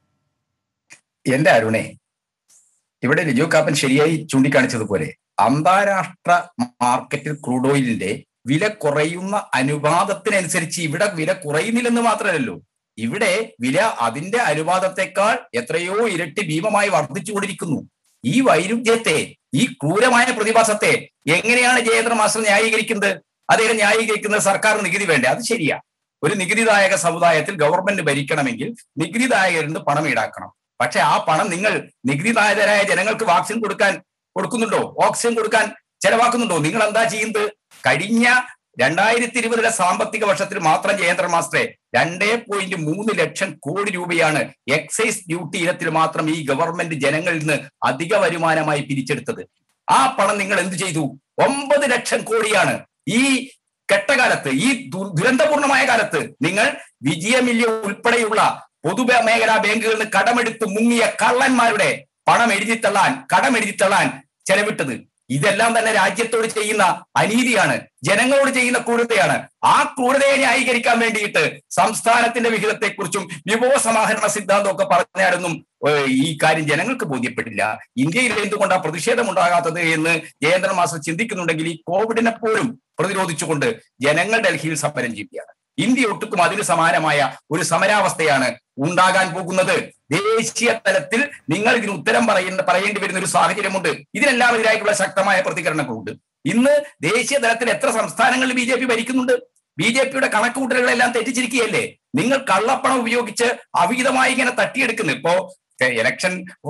എന്റെ അരുണേ ഇവിടെ ലിജോ കാപ്പൻ ശരിയായി ചൂണ്ടിക്കാണിച്ചതുപോലെ അന്താരാഷ്ട്ര മാർക്കറ്റിൽ ക്രൂഡ് ഓയിലിന്റെ വില കുറയുന്ന അനുപാതത്തിനനുസരിച്ച് ഇവിടെ വില കുറയുന്നില്ലെന്ന് മാത്രമല്ലല്ലോ ഇവിടെ വില അതിന്റെ അനുപാതത്തെക്കാൾ എത്രയോ ഇരട്ടി ഭീമമായി വർദ്ധിച്ചുകൊണ്ടിരിക്കുന്നു ഈ വൈരുദ്ധ്യത്തെ ഈ ക്രൂരമായ പ്രതിഭാസത്തെ എങ്ങനെയാണ് ജയേന്ദ്ര മാസ്റ്റർ ന്യായീകരിക്കുന്നത് അദ്ദേഹം ന്യായീകരിക്കുന്നത് സർക്കാർ നികുതി വേണ്ടേ അത് ശരിയാ ഒരു നികുതിദായക സമുദായത്തിൽ ഗവൺമെന്റ് ഭരിക്കണമെങ്കിൽ നികുതിദായകരിൽ നിന്ന് പണം ഈടാക്കണം പക്ഷെ ആ പണം നിങ്ങൾ നികുതിദായകരായ ജനങ്ങൾക്ക് വാക്സിൻ കൊടുക്കാൻ കൊടുക്കുന്നുണ്ടോ ഓക്സിജൻ കൊടുക്കാൻ ചെലവാക്കുന്നുണ്ടോ നിങ്ങൾ എന്താ ചെയ്യുന്നത് കഴിഞ്ഞ രണ്ടായിരത്തി ഇരുപതിലെ സാമ്പത്തിക വർഷത്തിൽ മാത്രം ജയേന്ദ്ര മാസ്റ്ററെ രണ്ടേ പോയിന്റ് മൂന്ന് ലക്ഷം കോടി രൂപയാണ് എക്സൈസ് ഡ്യൂട്ടി ഇനത്തിൽ മാത്രം ഈ ഗവൺമെന്റ് ജനങ്ങളിൽ നിന്ന് അധിക വരുമാനമായി പിരിച്ചെടുത്തത് ആ പണം നിങ്ങൾ എന്ത് ചെയ്തു ഒമ്പത് ലക്ഷം കോടിയാണ് ഈ കെട്ടകാലത്ത് ഈ ദു- ദുരന്തപൂർണമായ കാലത്ത് നിങ്ങൾ വിജയമില്യ ഉൾപ്പെടെയുള്ള പൊതുമേഖലാ ബാങ്കുകളിൽ നിന്ന് കടമെടുത്ത് മുങ്ങിയ കള്ളന്മാരുടെ പണം എഴുതിത്തള്ളാൻ കടമെഴുതിത്തള്ളാൻ ചെലവിട്ടത് ഇതെല്ലാം തന്നെ രാജ്യത്തോട് ചെയ്യുന്ന അനീതിയാണ് ജനങ്ങളോട് ചെയ്യുന്ന ക്രൂരതയാണ് ആ ക്രൂരതയെ ന്യായീകരിക്കാൻ വേണ്ടിയിട്ട് സംസ്ഥാനത്തിന്റെ വിഹിതത്തെക്കുറിച്ചും വിഭവ സമാഹരണ സിദ്ധാന്തമൊക്കെ പറഞ്ഞാലൊന്നും ഏഹ്, ഈ കാര്യം ജനങ്ങൾക്ക് ബോധ്യപ്പെട്ടില്ല ഇന്ത്യയിൽ എന്തുകൊണ്ടാണ് പ്രതിഷേധം ഉണ്ടാകാത്തത് എന്ന് ജയേന്ദ്രൻ മാസ്റ്റർ ചിന്തിക്കുന്നുണ്ടെങ്കിൽ ഈ കോവിഡിനെ പോലും പ്രതിരോധിച്ചുകൊണ്ട് ജനങ്ങൾ ഡൽഹിയിൽ സമരം ചെയ്യുകയാണ് ഇന്ത്യ ഒട്ടുക്കും അതിന് സമാനമായ ഒരു സമരാവസ്ഥയാണ് ഉണ്ടാകാൻ പോകുന്നത് ദേശീയ തലത്തിൽ നിങ്ങൾ ഇതിന് ഉത്തരം പറയുന്ന പറയേണ്ടി വരുന്ന ഒരു സാഹചര്യമുണ്ട് ഇതിനെല്ലാം എതിരായിട്ടുള്ള ശക്തമായ പ്രതികരണങ്ങളുണ്ട് ഇന്ന് ദേശീയ തലത്തിൽ എത്ര സംസ്ഥാനങ്ങളിൽ ബി ജെ പി ഭരിക്കുന്നുണ്ട് ബി ജെ പിയുടെ കണക്കുകൂട്ടലുകളെല്ലാം തെറ്റിച്ചിരിക്കുകയല്ലേ നിങ്ങൾ കള്ളപ്പണം ഉപയോഗിച്ച് അവിഹിതമായി ഇങ്ങനെ തട്ടിയെടുക്കുന്നു ഇപ്പോ ഇലക്ഷൻ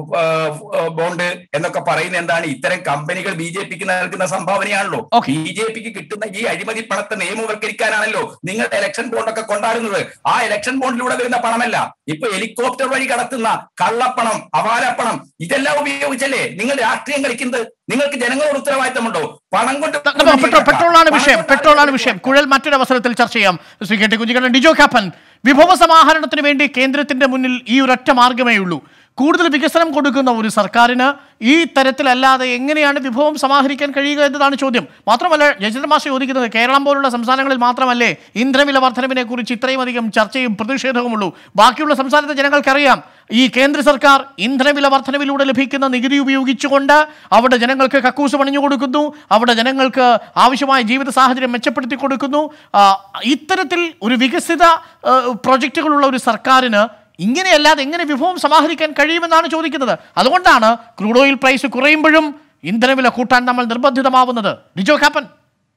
ബോണ്ട് എന്നൊക്കെ പറയുന്ന എന്താണ് ഇത്തരം കമ്പനികൾ ബി ജെ പിക്ക് നൽകുന്ന സംഭാവനയാണല്ലോ Okay. ബി ജെ പിക്ക് കിട്ടുന്ന ഈ അഴിമതി പണത്തെ നിയമവൽക്കരിക്കാനാണല്ലോ നിങ്ങൾ ഇലക്ഷൻ ബോണ്ടൊക്കെ കൊണ്ടാടുന്നത് ആ ഇലക്ഷൻ ബോണ്ടിലൂടെ വരുന്ന പണമല്ല ഇപ്പൊ ഹെലികോപ്റ്റർ വഴി കടത്തുന്ന കള്ളപ്പണം അവാലപ്പണം ഇതെല്ലാം ഉപയോഗിച്ചല്ലേ നിങ്ങൾ രാഷ്ട്രീയം കളിക്കുന്നത് നിങ്ങൾക്ക് ജനങ്ങളോട് ഉത്തരവാദിത്തമുണ്ടോ പണം കൊണ്ട് നമുക്ക് പെട്രോൾ പെട്രോളാണ് വിഷയം പെട്രോളാണ് വിഷയം കുഴൽ മറ്റൊരു അവസരത്തിൽ ചർച്ച ചെയ്യാം ശ്രീ കെ ടി കുഞ്ഞിക്കണ്ണൻ ഡിജോ കാപ്പൻ വിഭവ സമാഹരണത്തിന് വേണ്ടി കേന്ദ്രത്തിന്റെ മുന്നിൽ ഈ ഒരൊറ്റ മാർഗമേ ഉള്ളൂ കൂടുതൽ വികസനം കൊടുക്കുന്ന ഒരു സർക്കാരിന് ഈ തരത്തിലല്ലാതെ എങ്ങനെയാണ് വിഭവം സമാഹരിക്കാൻ കഴിയുക എന്നതാണ് ചോദ്യം മാത്രമല്ല ജയചന്ദ്രൻ മാഷ ചോദിക്കുന്നത് കേരളം പോലുള്ള സംസ്ഥാനങ്ങളിൽ മാത്രമല്ലേ ഇന്ധനവില വർധനവിനെ കുറിച്ച് ഇത്രയും അധികം ചർച്ചയും പ്രതിഷേധവുമുള്ളൂ ബാക്കിയുള്ള സംസ്ഥാനത്തെ ജനങ്ങൾക്കറിയാം ഈ കേന്ദ്ര സർക്കാർ ഇന്ധനവില വർധനവിലൂടെ ലഭിക്കുന്ന നികുതി ഉപയോഗിച്ചുകൊണ്ട് അവിടെ ജനങ്ങൾക്ക് കക്കൂസ് പണിഞ്ഞു കൊടുക്കുന്നു അവിടെ ജനങ്ങൾക്ക് ആവശ്യമായ ജീവിത സാഹചര്യം മെച്ചപ്പെടുത്തി കൊടുക്കുന്നു ആ, ഇത്തരത്തിൽ ഒരു വികസിത ആ, പ്രൊജക്റ്റുകളുള്ള ഒരു സർക്കാരിന് ഇങ്ങനെയല്ലാതെ എങ്ങനെ വിഭവം സമാഹരിക്കാൻ കഴിയുമെന്നാണ് ചോദിക്കുന്നത് അതുകൊണ്ടാണ് ക്രൂഡ് ഓയിൽ പ്രൈസ് കുറയുമ്പോഴും ഇന്ധനവില കൂട്ടാൻ നമ്മൾ നിർബന്ധിതമാവുന്നത് ഡിജോ കാപ്പൻ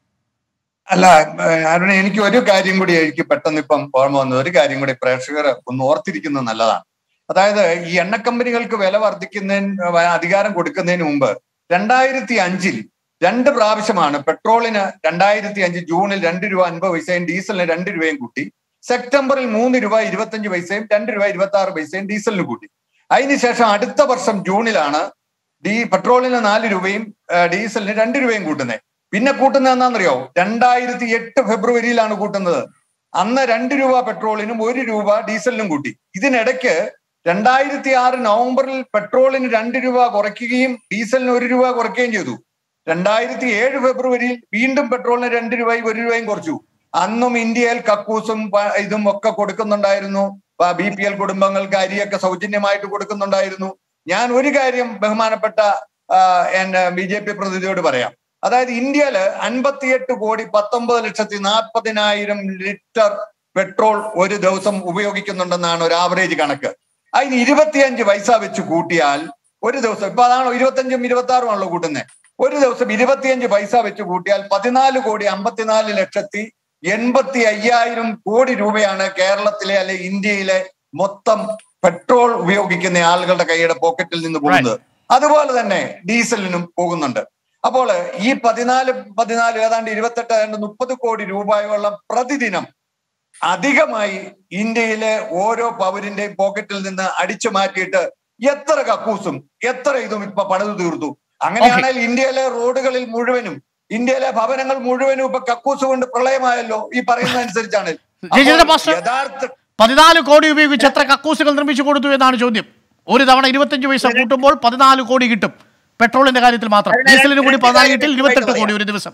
അല്ല ഏഹ് അരുണ എനിക്ക് ഒരു കാര്യം കൂടി എനിക്ക് പെട്ടെന്ന് ഇപ്പം ഓർമ്മ വന്നത് ഒരു കാര്യം കൂടി പ്രേക്ഷകർ ഒന്ന് ഓർത്തിരിക്കുന്നത് നല്ലതാണ് അതായത് ഈ എണ്ണ കമ്പനികൾക്ക് വില വർദ്ധിക്കുന്നതിന് വ- അധികാരം കൊടുക്കുന്നതിന് മുമ്പ് രണ്ടായിരത്തി അഞ്ചിൽ രണ്ട് പ്രാവശ്യമാണ് പെട്രോളിന് രണ്ടായിരത്തി അഞ്ച് ജൂണിൽ രണ്ട് രൂപ അൻപത് പൈസയും ഡീസലിന് രണ്ട് രൂപയും കൂട്ടി സെപ്റ്റംബറിൽ മൂന്ന് രൂപ ഇരുപത്തഞ്ച് പൈസയും രണ്ട് രൂപ ഇരുപത്തി ആറ് പൈസയും ഡീസലിന് കൂട്ടി അതിനുശേഷം അടുത്ത വർഷം ജൂണിലാണ് ഡീ പെട്രോളിന് നാല് രൂപയും ആ, ഡീസലിന് രണ്ട് രൂപയും കൂട്ടുന്നത് പിന്നെ കൂട്ടുന്നത് എന്താണെന്നറിയോ രണ്ടായിരത്തി എട്ട് ഫെബ്രുവരിയിലാണ് കൂട്ടുന്നത് അന്ന് രണ്ട് രൂപ പെട്രോളിനും ഒരു രൂപ ഡീസലിനും കൂട്ടി ഇതിനിടയ്ക്ക് രണ്ടായിരത്തി ആറ് നവംബറിൽ പെട്രോളിന് രണ്ട് രൂപ കുറയ്ക്കുകയും ഡീസലിന് ഒരു രൂപ കുറയ്ക്കുകയും ചെയ്തു രണ്ടായിരത്തി ഏഴ് ഫെബ്രുവരിയിൽ വീണ്ടും പെട്രോളിന് രണ്ട് രൂപയും ഒരു രൂപയും കുറച്ചു അന്നും ഇന്ത്യയിൽ കക്കൂസും പ- ഇതും ഒക്കെ കൊടുക്കുന്നുണ്ടായിരുന്നു ബി പി എൽ കുടുംബങ്ങൾക്ക് അരിയൊക്കെ സൗജന്യമായിട്ട് കൊടുക്കുന്നുണ്ടായിരുന്നു ഞാൻ ഒരു കാര്യം ബഹുമാനപ്പെട്ട ആ, എന്റെ ബി ജെ പി പ്രതിനിധിയോട് പറയാം അതായത് ഇന്ത്യയില് അൻപത്തിയെട്ട് കോടി പത്തൊമ്പത് ലക്ഷത്തി നാൽപ്പതിനായിരം ലിറ്റർ പെട്രോൾ ഒരു ദിവസം ഉപയോഗിക്കുന്നുണ്ടെന്നാണ് ഒരു ആവറേജ് കണക്ക് അതിന് ഇരുപത്തിയഞ്ച് പൈസ വെച്ച് കൂട്ടിയാൽ ഒരു ദിവസം ഇപ്പൊ അതാണോ ഇരുപത്തഞ്ചും ഇരുപത്തി ആറും ആണല്ലോ കൂട്ടുന്നത് ഒരു ദിവസം ഇരുപത്തിയഞ്ച് പൈസ വെച്ച് കൂട്ടിയാൽ പതിനാല് കോടി അമ്പത്തിനാല് ലക്ഷത്തി എൺപത്തി അയ്യായിരം കോടി രൂപയാണ് കേരളത്തിലെ അല്ലെ ഇന്ത്യയിലെ മൊത്തം പെട്രോൾ ഉപയോഗിക്കുന്ന ആളുകളുടെ കൈയുടെ പോക്കറ്റിൽ നിന്ന് പോകുന്നത് അതുപോലെ തന്നെ ഡീസലിനും പോകുന്നുണ്ട് അപ്പോൾ ഈ പതിനാല് പതിനാല് ഏതാണ്ട് ഇരുപത്തെട്ട് ഏതാണ്ട് മുപ്പത് കോടി രൂപയോളം പ്രതിദിനം അധികമായി ഇന്ത്യയിലെ ഓരോ പൗരന്റെയും പോക്കറ്റിൽ നിന്ന് അടിച്ചു മാറ്റിയിട്ട് എത്ര കക്കൂസും എത്ര ഇതും ഇപ്പൊ പണിതു തീർത്തു അങ്ങനെയാണെങ്കിൽ ഇന്ത്യയിലെ റോഡുകളിൽ മുഴുവനും ഇന്ത്യയിലെ ഭവനങ്ങൾ മുഴുവനും ഇപ്പൊ കക്കൂസ് കൊണ്ട് പ്രളയമായല്ലോ ഈ പറയുന്ന അനുസരിച്ചാണ് ജയചന്ദ്ര അപ്പോൾ മാസ്റ്റർ. യഥാർത്ഥ പതിനാല് കോടി ഉപയോഗിച്ച് എത്ര കക്കൂസുകൾ നിർമ്മിച്ചു കൊടുത്തു എന്നാണ് ചോദ്യം ഒരു തവണ ഇരുപത്തഞ്ച് പൈസ കൂട്ടുമ്പോൾ പതിനാല് കോടി കിട്ടും പെട്രോളിന്റെ കാര്യത്തിൽ മാത്രം അതിന് ഡീസലിന് കൂടി രണ്ട് പതിനാല് കാര്യം കിട്ടിൽ ഇരുപത്തെട്ട് വ്യക്തമായിട്ട് കോടി ഒരു ദിവസം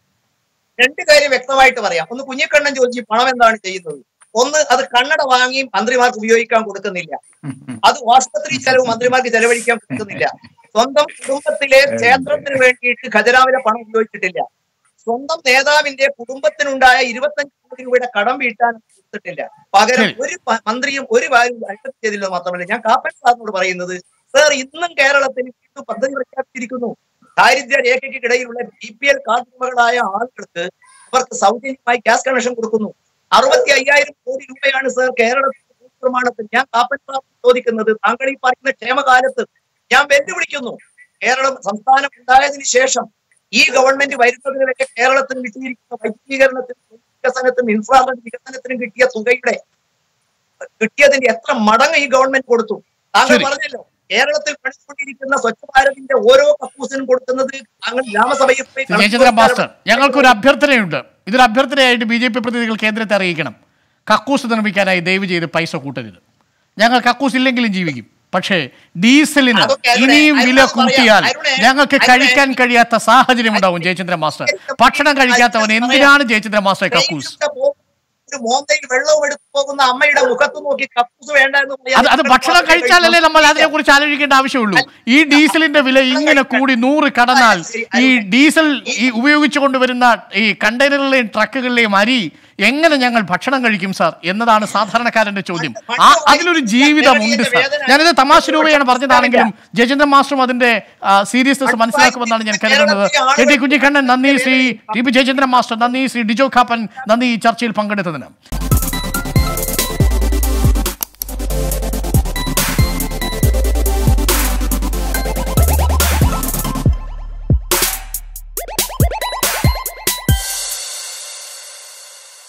രണ്ട് കാര്യം വ്യക്തമായിട്ട് പറയാം ഒന്ന് കുഞ്ഞിക്കണ്ണൻ ചോദിച്ചു ഈ പണം എന്താണ് ചെയ്യുന്നത് ഒന്ന് അത് കണ്ണട വാങ്ങി മന്ത്രിമാർക്ക് ഉപയോഗിക്കാൻ കൊടുക്കുന്നില്ല അത് ആശുപത്രി ചെലവ് മന്ത്രിമാർക്ക് ചെലവഴിക്കാൻ കൊടുക്കുന്നില്ല സ്വന്തം കുടുംബത്തിലെ ക്ഷേത്രത്തിന് വേണ്ടിയിട്ട് ഖജനാവിലെ പണം ഉപയോഗിച്ചിട്ടില്ല സ്വന്തം നേതാവിന്റെ കുടുംബത്തിനുണ്ടായ ഇരുപത്തഞ്ച് കോടി രൂപയുടെ കടം വീട്ടാൻ കൊടുത്തിട്ടില്ല പകരം ശരി. ഒരു പ- മന്ത്രിയും ഒരു കാര്യം അഡ്ജസ്റ്റ് ചെയ്തില്ല മാത്രമല്ല ഞാൻ കാപ്പൻ സാറിനോട് പറയുന്നത് സർ ഇന്നും കേരളത്തിൽ വീണ്ടും പദ്ധതി പ്രഖ്യാപിച്ചിരിക്കുന്നു ദാരിദ്ര്യ രേഖയ്ക്കിടയിലുള്ള ബി പി എൽ കാർഡ് ഉടമകളായ ആളുകൾക്ക് അവർക്ക് സൗജന്യമായി ഗ്യാസ് കണക്ഷൻ കൊടുക്കുന്നു അറുപത്തി അയ്യായിരം കോടി രൂപയാണ് സർ കേരളത്തിൽ നിർമ്മാണത്തിൽ ഞാൻ കാപ്പൻ സാർ ചോദിക്കുന്നത് താങ്കൾ ഈ പറയുന്ന ക്ഷേമകാലത്ത് ഞാൻ വെല്ലുവിളിക്കുന്നു കേരളം സംസ്ഥാനം ഉണ്ടായതിനു ശേഷം ഈ ഗവൺമെന്റ് വരുന്നതിന് വരെ കേരളത്തിന് കിട്ടിയിരിക്കുന്ന വൈദ്യുതീകരണത്തിനും വികസനത്തിനും ഇൻഫ്രാസ്ട്രക്ചർ വികസനത്തിനും കിട്ടിയ തുകയുടെ കിട്ടിയതിന്റെ എത്ര മടങ്ങ് ഈ ഗവൺമെന്റ് കൊടുത്തു താങ്കൾ ശരി. പറഞ്ഞല്ലോ കേരളത്തിൽ പണിച്ചുകൊണ്ടിരിക്കുന്ന സ്വച്ഛ ഭാരതിന്റെ ഓരോ കക്കൂസിനും കൊടുക്കുന്നത് താങ്കൾ ഗ്രാമസഭയിൽ പോയി കണക്ക് ജയചന്ദ്ര മാസ്റ്റർ കൊടുത്താൽ ഞങ്ങൾക്കൊരു അഭ്യർത്ഥനയുണ്ട് ഇതൊരു അഭ്യർത്ഥനയായിട്ട് ബി ജെ പി പ്രതിനിധികൾ കേന്ദ്രത്തെ അറിയിക്കണം കക്കൂസ് നിർമ്മിക്കാനായി ദയവ് ചെയ്ത് പൈസ കൂട്ടരുത് ഞങ്ങൾ കക്കൂസ് ഇല്ലെങ്കിലും ജീവിക്കും പക്ഷേ ഡീസലിന് അതൊക്കെ അരുണേ, ഇനിയും വില അരുണേ കൂട്ടിയാൽ പറയാം. അരുണേ, ഞങ്ങൾക്ക് അരുണേ. കഴിക്കാൻ കഴിയാത്ത സാഹചര്യം ഉണ്ടാവും ജയചന്ദ്ര മാസ്റ്റർ ഭക്ഷണം കഴിക്കാത്തവൻ എന്തിനാണ് ജയചന്ദ്ര മാസ്റ്റർ കക്കൂസ് ട്രെയിനിലൂടെ പോകുന്ന ഒരു മോന്തയിൽ വെള്ളവും എടുത്തു പോകുന്ന അമ്മയുടെ മുഖത്ത് നോക്കി കക്കൂസ് വേണ്ട എന്ന് പറയാൻ അത് അത് ഭക്ഷണം കഴിച്ചാലല്ലേ നമ്മൾ അതിനെ കുറിച്ച് ആലോചിക്കേണ്ട ആവശ്യമുള്ളൂ ഈ ഡീസലിന്റെ വില ഇങ്ങനെ കൂടി നൂറ് കടന്നാൽ ഈ ഡീസൽ ഈ ഉപയോഗിച്ചു കൊണ്ടുവരുന്ന ഈ കണ്ടെയ്നറിലെയും ട്രക്കുകളിലെയും അരി എങ്ങനെ ഞങ്ങൾ ഭക്ഷണം കഴിക്കും സാർ എന്നതാണ് സാധാരണക്കാരന്റെ ചോദ്യം ആ അതിലൊരു ജീവിതമുണ്ട് സാർ ഞാനിത് തമാശ രൂപയാണ് പറഞ്ഞതാണെങ്കിലും ജയചന്ദ്രൻ മാസ്റ്ററും അതിന്റെ സീരിയസ്നെസ് മനസ്സിലാക്കുമെന്നാണ് ഞാൻ കരുതുന്നത് കെ ടി കുഞ്ഞിക്കണ്ണൻ നന്ദി Shri T P Jayachandran master നന്ദി ശ്രീ ഡിജോ ഖാപ്പൻ നന്ദി ഈ ചർച്ചയിൽ പങ്കെടുത്തതിന്